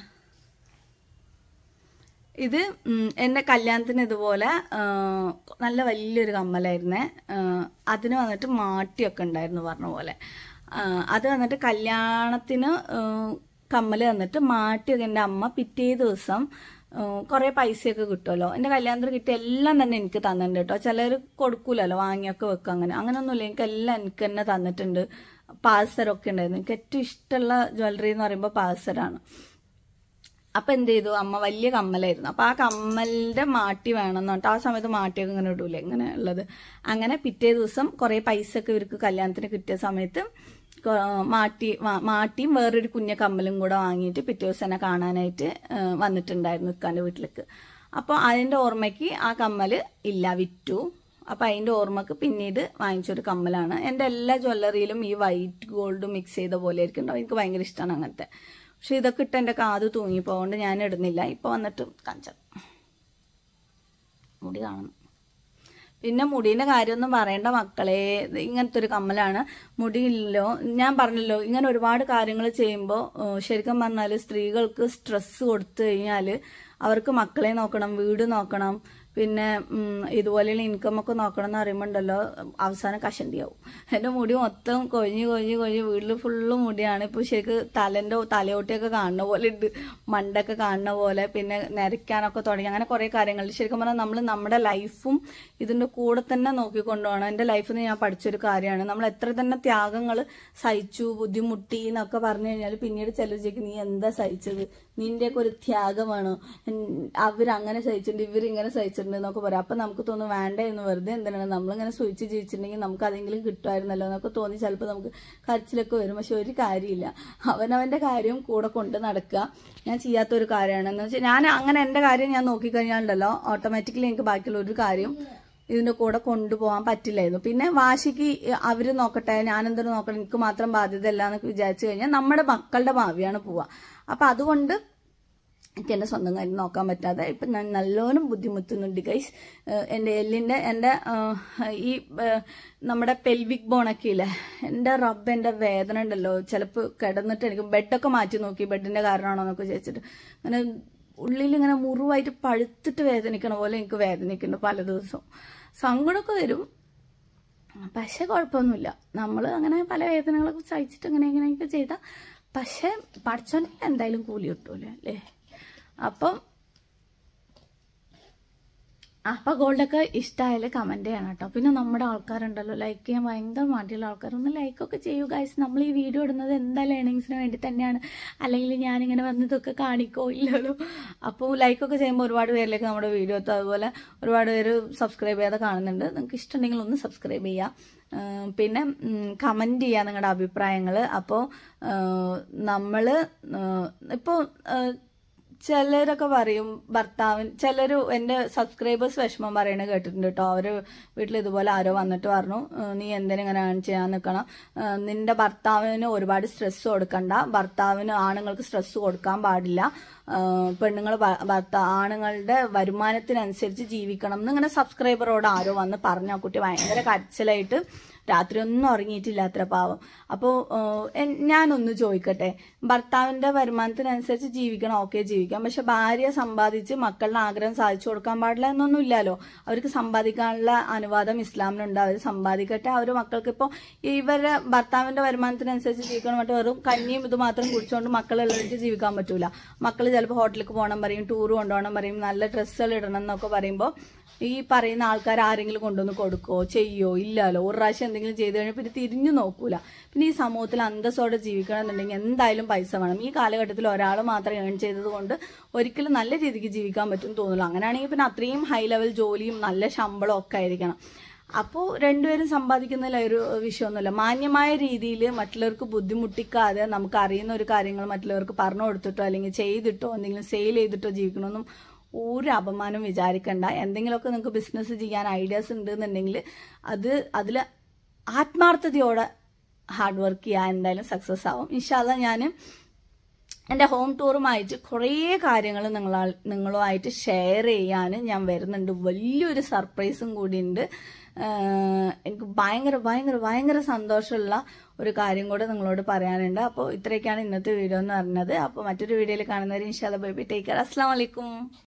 ഇത് ഉം, എൻ്റെ കല്യാണത്തിന് ഇതുപോലെ ആ, നല്ല വലിയൊരു കമ്മലായിരുന്നേ ആ, അതിന് വന്നിട്ട് മാട്ടിയൊക്കെ ഉണ്ടായിരുന്നു പറഞ്ഞ പോലെ ആ, അത് വന്നിട്ട് കല്യാണത്തിന് ആ, കമ്മല് വന്നിട്ട് മാട്ടിയൊക്കെ എൻ്റെ അമ്മ പിറ്റേ ദിവസം കുറേ പൈസയൊക്കെ കിട്ടുമല്ലോ എൻ്റെ കല്യാണത്തിന് കിട്ടിയ എല്ലാം തന്നെ എനിക്ക് തന്നിട്ടുണ്ട് കേട്ടോ ചിലർ കൊടുക്കൂലല്ലോ വാങ്ങിയൊക്കെ വെക്കും അങ്ങനെ അങ്ങനെയൊന്നുമില്ല എനിക്ക് എല്ലാം എനിക്ക് തന്നെ തന്നിട്ടുണ്ട് പാൽസരമൊക്കെ ഉണ്ടായിരുന്നു എനിക്ക് ഏറ്റവും ഇഷ്ടമുള്ള ജ്വല്ലറി എന്ന് പറയുമ്പോൾ പാൽസരാണ് അപ്പൊ എന്ത് ചെയ്തു അമ്മ വലിയ കമ്മലായിരുന്നു അപ്പൊ ആ കമ്മലിന്റെ മാട്ടി വേണമെന്ന് പറഞ്ഞിട്ട് ആ സമയത്ത് മാട്ടിയൊക്കെ ഇങ്ങനെ ഇടൂലേ ഇങ്ങനെ ഉള്ളത് അങ്ങനെ പിറ്റേ ദിവസം കുറെ പൈസ ഒക്കെ ഇവർക്ക് കല്യാണത്തിന് കിട്ടിയ സമയത്ത് കൊ- മാട്ടി വാ- മാട്ടിയും വേറൊരു കുഞ്ഞ കമ്മലും കൂടെ വാങ്ങിയിട്ട് പിറ്റേ ദിവസം എന്നെ കാണാനായിട്ട് ആ, വന്നിട്ടുണ്ടായിരുന്നു ഇക്കാന്റെ വീട്ടിലേക്ക് അപ്പോൾ അതിന്റെ ഓർമ്മയ്ക്ക് ആ കമ്മല് ഇല്ല വിറ്റു അപ്പൊ അതിന്റെ ഓർമ്മക്ക് പിന്നീട് വാങ്ങിച്ചൊരു കമ്മലാണ് എന്റെ എല്ലാ ജ്വല്ലറിയിലും ഈ വൈറ്റ് ഗോൾഡ് മിക്സ് ചെയ്ത പോലെ ആയിരിക്കും ഉണ്ടാവും എനിക്ക് ഭയങ്കര ഇഷ്ടമാണ് അങ്ങനത്തെ പക്ഷെ ഇതൊക്കെ ഇട്ട് എന്റെ കാത് തൂങ്ങിപ്പോകൊണ്ട് ഞാൻ ഇടുന്നില്ല ഇപ്പൊ വന്നിട്ട് കാണിച്ച മുടി കാണുന്നു പിന്നെ മുടീന്റെ കാര്യമൊന്നും പറയേണ്ട മക്കളെ ഇത് ഇങ്ങനത്തെ ഒരു കമ്മലാണ് മുടിയില്ലോ ഞാൻ പറഞ്ഞല്ലോ ഇങ്ങനെ ഒരുപാട് കാര്യങ്ങൾ ചെയ്യുമ്പോൾ ശരിക്കും പറഞ്ഞാൽ സ്ത്രീകൾക്ക് സ്ട്രെസ് കൊടുത്തു കഴിഞ്ഞാൽ അവർക്ക് മക്കളെ നോക്കണം വീട് നോക്കണം പിന്നെ ഉം, ഇതുപോലെയുള്ള ഇൻകം ഒക്കെ നോക്കണം എന്ന് പറയുമ്പോൾ ഉണ്ടല്ലോ അവസാനം കഷണ്ടിയാവും എൻ്റെ മുടി മൊത്തം കൊഴിഞ്ഞ് കൊഴിഞ്ഞ് കൊഴിഞ്ഞ് വീട്ടിൽ ഫുള്ള് മുടിയാണ് ഇപ്പോൾ ശരിക്ക് തലൻ്റെ തലയോട്ടിയൊക്കെ കാണുന്ന പോലെ ഉണ്ട് മണ്ടൊക്കെ കാണുന്ന പോലെ പിന്നെ നരയ്ക്കാനൊക്കെ തുടങ്ങി അങ്ങനെ കുറേ കാര്യങ്ങൾ ശരിക്കും പറഞ്ഞാൽ നമ്മൾ നമ്മുടെ ലൈഫും ഇതിൻ്റെ കൂടെ തന്നെ നോക്കിക്കൊണ്ടുപോകണം എൻ്റെ ലൈഫിൽ നിന്ന് ഞാൻ പഠിച്ചൊരു കാര്യമാണ് നമ്മൾ എത്ര തന്നെ ത്യാഗങ്ങൾ സഹിച്ചു ബുദ്ധിമുട്ടി എന്നൊക്കെ പറഞ്ഞു കഴിഞ്ഞാൽ പിന്നീട് ചിലർ ചോദിക്കും നീ എന്താ സഹിച്ചത് നിന്റെയൊക്കെ ഒരു ത്യാഗമാണ് അവരങ്ങനെ സഹിച്ചിട്ടുണ്ട് ഇവരിങ്ങനെ സഹിച്ചിട്ടുണ്ട് എന്നൊക്കെ പറയാം അപ്പൊ നമുക്ക് തോന്നും വേണ്ടായിരുന്നു വെറുതെ എന്തിനാണ് നമ്മളിങ്ങനെ സൂചിച്ച് ജീവിച്ചിട്ടുണ്ടെങ്കിൽ നമുക്ക് അതെങ്കിലും കിട്ടുമായിരുന്നല്ലോ എന്നൊക്കെ തോന്നി ചിലപ്പോൾ നമുക്ക് കരച്ചിലൊക്കെ വരും പക്ഷെ ഒരു കാര്യമില്ല അവനവന്റെ കാര്യം കൂടെ കൊണ്ട് നടക്കുക ഞാൻ ചെയ്യാത്ത ഒരു കാര്യമാണ് എന്ന് വെച്ചാൽ ഞാൻ അങ്ങനെ എന്റെ കാര്യം ഞാൻ നോക്കിക്കഴിഞ്ഞാലുണ്ടല്ലോ ഓട്ടോമാറ്റിക്കലി എനിക്ക് ബാക്കിയുള്ള ഒരു കാര്യം ഇതിന്റെ കൂടെ കൊണ്ടുപോകാൻ പറ്റില്ലായിരുന്നു പിന്നെ വാശിക്ക് അവര് നോക്കട്ടെ ഞാനെന്തൊരു നോക്കണം എനിക്ക് മാത്രം ബാധ്യത അല്ല എന്നൊക്കെ വിചാരിച്ചു കഴിഞ്ഞാൽ നമ്മുടെ മക്കളുടെ ഭാവിയാണ് പോവുക അപ്പൊ അതുകൊണ്ട് എനിക്ക് എൻ്റെ സ്വന്തം കാര്യം നോക്കാൻ പറ്റാതെ ഇപ്പം ഞാൻ നല്ലോണം ബുദ്ധിമുട്ടുന്നുണ്ട് ഗൈസ് എൻ്റെ എല്ലിൻ്റെ എൻ്റെ ഈ ഏഹ്, നമ്മുടെ പെൽവിക് ബോണൊക്കെ ഇല്ലേ എൻ്റെ റബ്ബ് എൻ്റെ വേദന ഉണ്ടല്ലോ ചിലപ്പോൾ കിടന്നിട്ട് എനിക്ക് ബെഡൊക്കെ മാറ്റി നോക്കി ബെഡിൻ്റെ കാരണമാണോ എന്നൊക്കെ ചോദിച്ചിട്ട് അങ്ങനെ ഉള്ളിൽ ഇങ്ങനെ മുറിവായിട്ട് പഴുത്തിട്ട് വേദനിക്കണ പോലെ എനിക്ക് വേദനിക്കുന്നുണ്ട് പല ദിവസവും സങ്കടമൊക്കെ വരും പക്ഷെ കുഴപ്പമൊന്നുമില്ല നമ്മൾ അങ്ങനെ പല വേദനകളൊക്കെ സഹിച്ചിട്ട് അങ്ങനെ ഇങ്ങനെയൊക്കെ ചെയ്താൽ പക്ഷെ പഠിച്ചോനെ എന്തായാലും കൂലി കിട്ടൂല അല്ലേ അപ്പം അപ്പൊ ഗോൾഡൊക്കെ ഇഷ്ടമായാലും കമന്റ് ചെയ്യണം കേട്ടോ പിന്നെ നമ്മുടെ ആൾക്കാരുണ്ടല്ലോ ലൈക്ക് ചെയ്യാൻ ഭയങ്കര മടിയുള്ള ആൾക്കാർ ഒന്ന് ലൈക്കൊക്കെ ചെയ്യൂ ഗൈസ് നമ്മൾ ഈ വീഡിയോ ഇടുന്നത് എന്തായാലും ഏണിങ്സിന് വേണ്ടി തന്നെയാണ് അല്ലെങ്കിൽ ഞാനിങ്ങനെ വന്ന് ഇതൊക്കെ കാണിക്കോ ഇല്ലല്ലോ അപ്പോൾ ലൈക്കൊക്കെ ചെയ്യുമ്പോൾ ഒരുപാട് പേരിലേക്ക് നമ്മുടെ വീഡിയോ എത്തും അതുപോലെ ഒരുപാട് പേര് സബ്സ്ക്രൈബ് ചെയ്യാതെ കാണുന്നുണ്ട് നിങ്ങൾക്ക് ഇഷ്ടമുണ്ടെങ്കിൽ ഒന്ന് സബ്സ്ക്രൈബ് ചെയ്യാം ഉം, പിന്നെ കമന്റ് ചെയ്യാം നിങ്ങളുടെ അഭിപ്രായങ്ങൾ അപ്പോൾ നമ്മൾ ഇപ്പോൾ ചിലരൊക്കെ പറയും ഭർത്താവിൻ ചിലര് എന്റെ സബ്സ്ക്രൈബേഴ്സ് വിഷമം പറയണ കേട്ടിട്ടുണ്ട് കേട്ടോ അവര് വീട്ടിൽ ഇതുപോലെ ആരോ വന്നിട്ട് പറഞ്ഞു "ഏഹ് നീ എന്തിനാ ഇങ്ങനെ ചെയ്യാൻ നിൽക്കണം ഏഹ് നിന്റെ ഭർത്താവിന് ഒരുപാട് സ്ട്രെസ് കൊടുക്കണ്ട ഭർത്താവിന് ആണുങ്ങൾക്ക് സ്ട്രെസ് കൊടുക്കാൻ പാടില്ല പെണ്ണുങ്ങൾ ഭർത്ത ആണുങ്ങളുടെ വരുമാനത്തിനനുസരിച്ച് ജീവിക്കണം എന്നിങ്ങനെ സബ്സ്ക്രൈബറോട് ആരോ വന്ന് പറഞ്ഞു ആ കുട്ടി ഭയങ്കര കരച്ചിലായിട്ട് രാത്രി ഒന്നും ഉറങ്ങിയിട്ടില്ല അത്ര പാവം അപ്പോൾ ഞാനൊന്ന് ചോദിക്കട്ടെ ഭർത്താവിന്റെ വരുമാനത്തിനനുസരിച്ച് ജീവിക്കണം ഓക്കെ ജീവിക്കാം പക്ഷെ ഭാര്യ സമ്പാദിച്ച് മക്കളുടെ ആഗ്രഹം സാധിച്ചു കൊടുക്കാൻ പാടില്ല എന്നൊന്നും ഇല്ലല്ലോ അവർക്ക് സമ്പാദിക്കാനുള്ള അനുവാദം ഇസ്ലാമിലുണ്ട് അവർ സമ്പാദിക്കട്ടെ അവർ മക്കൾക്ക് ഇപ്പോൾ ഇവരെ ഭർത്താവിന്റെ വരുമാനത്തിനനുസരിച്ച് ജീവിക്കണം മറ്റേ വെറും കഞ്ഞിയും ഇത് മാത്രം കുടിച്ചുകൊണ്ട് മക്കളുള്ളവർക്ക് ജീവിക്കാൻ പറ്റൂല മക്കൾ ചിലപ്പോൾ ഹോട്ടലിലേക്ക് പോകണം പറയും ടൂർ കൊണ്ടുപോകണം പറയും നല്ല ഡ്രസ്സുകൾ ഇടണം എന്നൊക്കെ പറയുമ്പോൾ ഈ പറയുന്ന ആൾക്കാർ ആരെങ്കിലും കൊണ്ടുവന്ന് കൊടുക്കോ ചെയ്യോ ഇല്ലല്ലോ ഒരു പ്രാവശ്യം എന്തെങ്കിലും ചെയ്ത് കഴിഞ്ഞാൽ പിന്നെ തിരിഞ്ഞു നോക്കൂല പിന്നെ ഈ സമൂഹത്തിൽ അന്തസ്സോടെ ജീവിക്കണം എന്നുണ്ടെങ്കിൽ എന്തായാലും പൈസ വേണം ഈ കാലഘട്ടത്തിൽ ഒരാൾ മാത്രം ഏൺ ചെയ്തത് കൊണ്ട് ഒരിക്കലും നല്ല രീതിക്ക് ജീവിക്കാൻ പറ്റും തോന്നുള്ളൂ അങ്ങനെയാണെങ്കിൽ പിന്നെ അത്രയും ഹൈ ലെവൽ ജോലിയും നല്ല ശമ്പളം ഒക്കെ ആയിരിക്കണം അപ്പോൾ രണ്ടുപേരും സമ്പാദിക്കുന്നതിൽ ഒരു വിഷയമൊന്നുമില്ല മാന്യമായ രീതിയിൽ മറ്റുള്ളവർക്ക് ബുദ്ധിമുട്ടിക്കാതെ നമുക്ക് അറിയുന്ന ഒരു കാര്യങ്ങൾ മറ്റുള്ളവർക്ക് പറഞ്ഞു കൊടുത്തിട്ടോ അല്ലെങ്കിൽ ചെയ്തിട്ടോ എന്തെങ്കിലും സെയിൽ ചെയ്തിട്ടോ ജീവിക്കണമെന്നും ഒരു അപമാനം വിചാരിക്കണ്ട എന്തെങ്കിലുമൊക്കെ നിങ്ങൾക്ക് ബിസിനസ് ചെയ്യാൻ ഐഡിയാസ് ഉണ്ടെന്നുണ്ടെങ്കിൽ അത് അതിൽ ആത്മാർത്ഥതയോടെ ഹാർഡ് വർക്ക് ചെയ്യാൻ എന്തായാലും സക്സസ് ആവും ഇൻഷാല്ല ഞാൻ എൻ്റെ ഹോം ടൂറുമായിട്ട് കുറേ കാര്യങ്ങൾ നിങ്ങളാ നിങ്ങളുമായിട്ട് ഷെയർ ചെയ്യാൻ ഞാൻ വരുന്നുണ്ട് വലിയൊരു സർപ്രൈസും കൂടി ഉണ്ട് എനിക്ക് ഭയങ്കര ഭയങ്കര ഭയങ്കര സന്തോഷമുള്ള ഒരു കാര്യം കൂടെ നിങ്ങളോട് പറയാനുണ്ട് അപ്പോൾ ഇത്രയൊക്കെയാണ് ഇന്നത്തെ വീഡിയോ എന്ന് പറഞ്ഞത് അപ്പോൾ മറ്റൊരു വീഡിയോയിൽ കാണുന്നവർ ഇൻഷാല്ല ബൈ ബൈ ടേക്ക് കെയർ അസ്സാം വലൈക്കും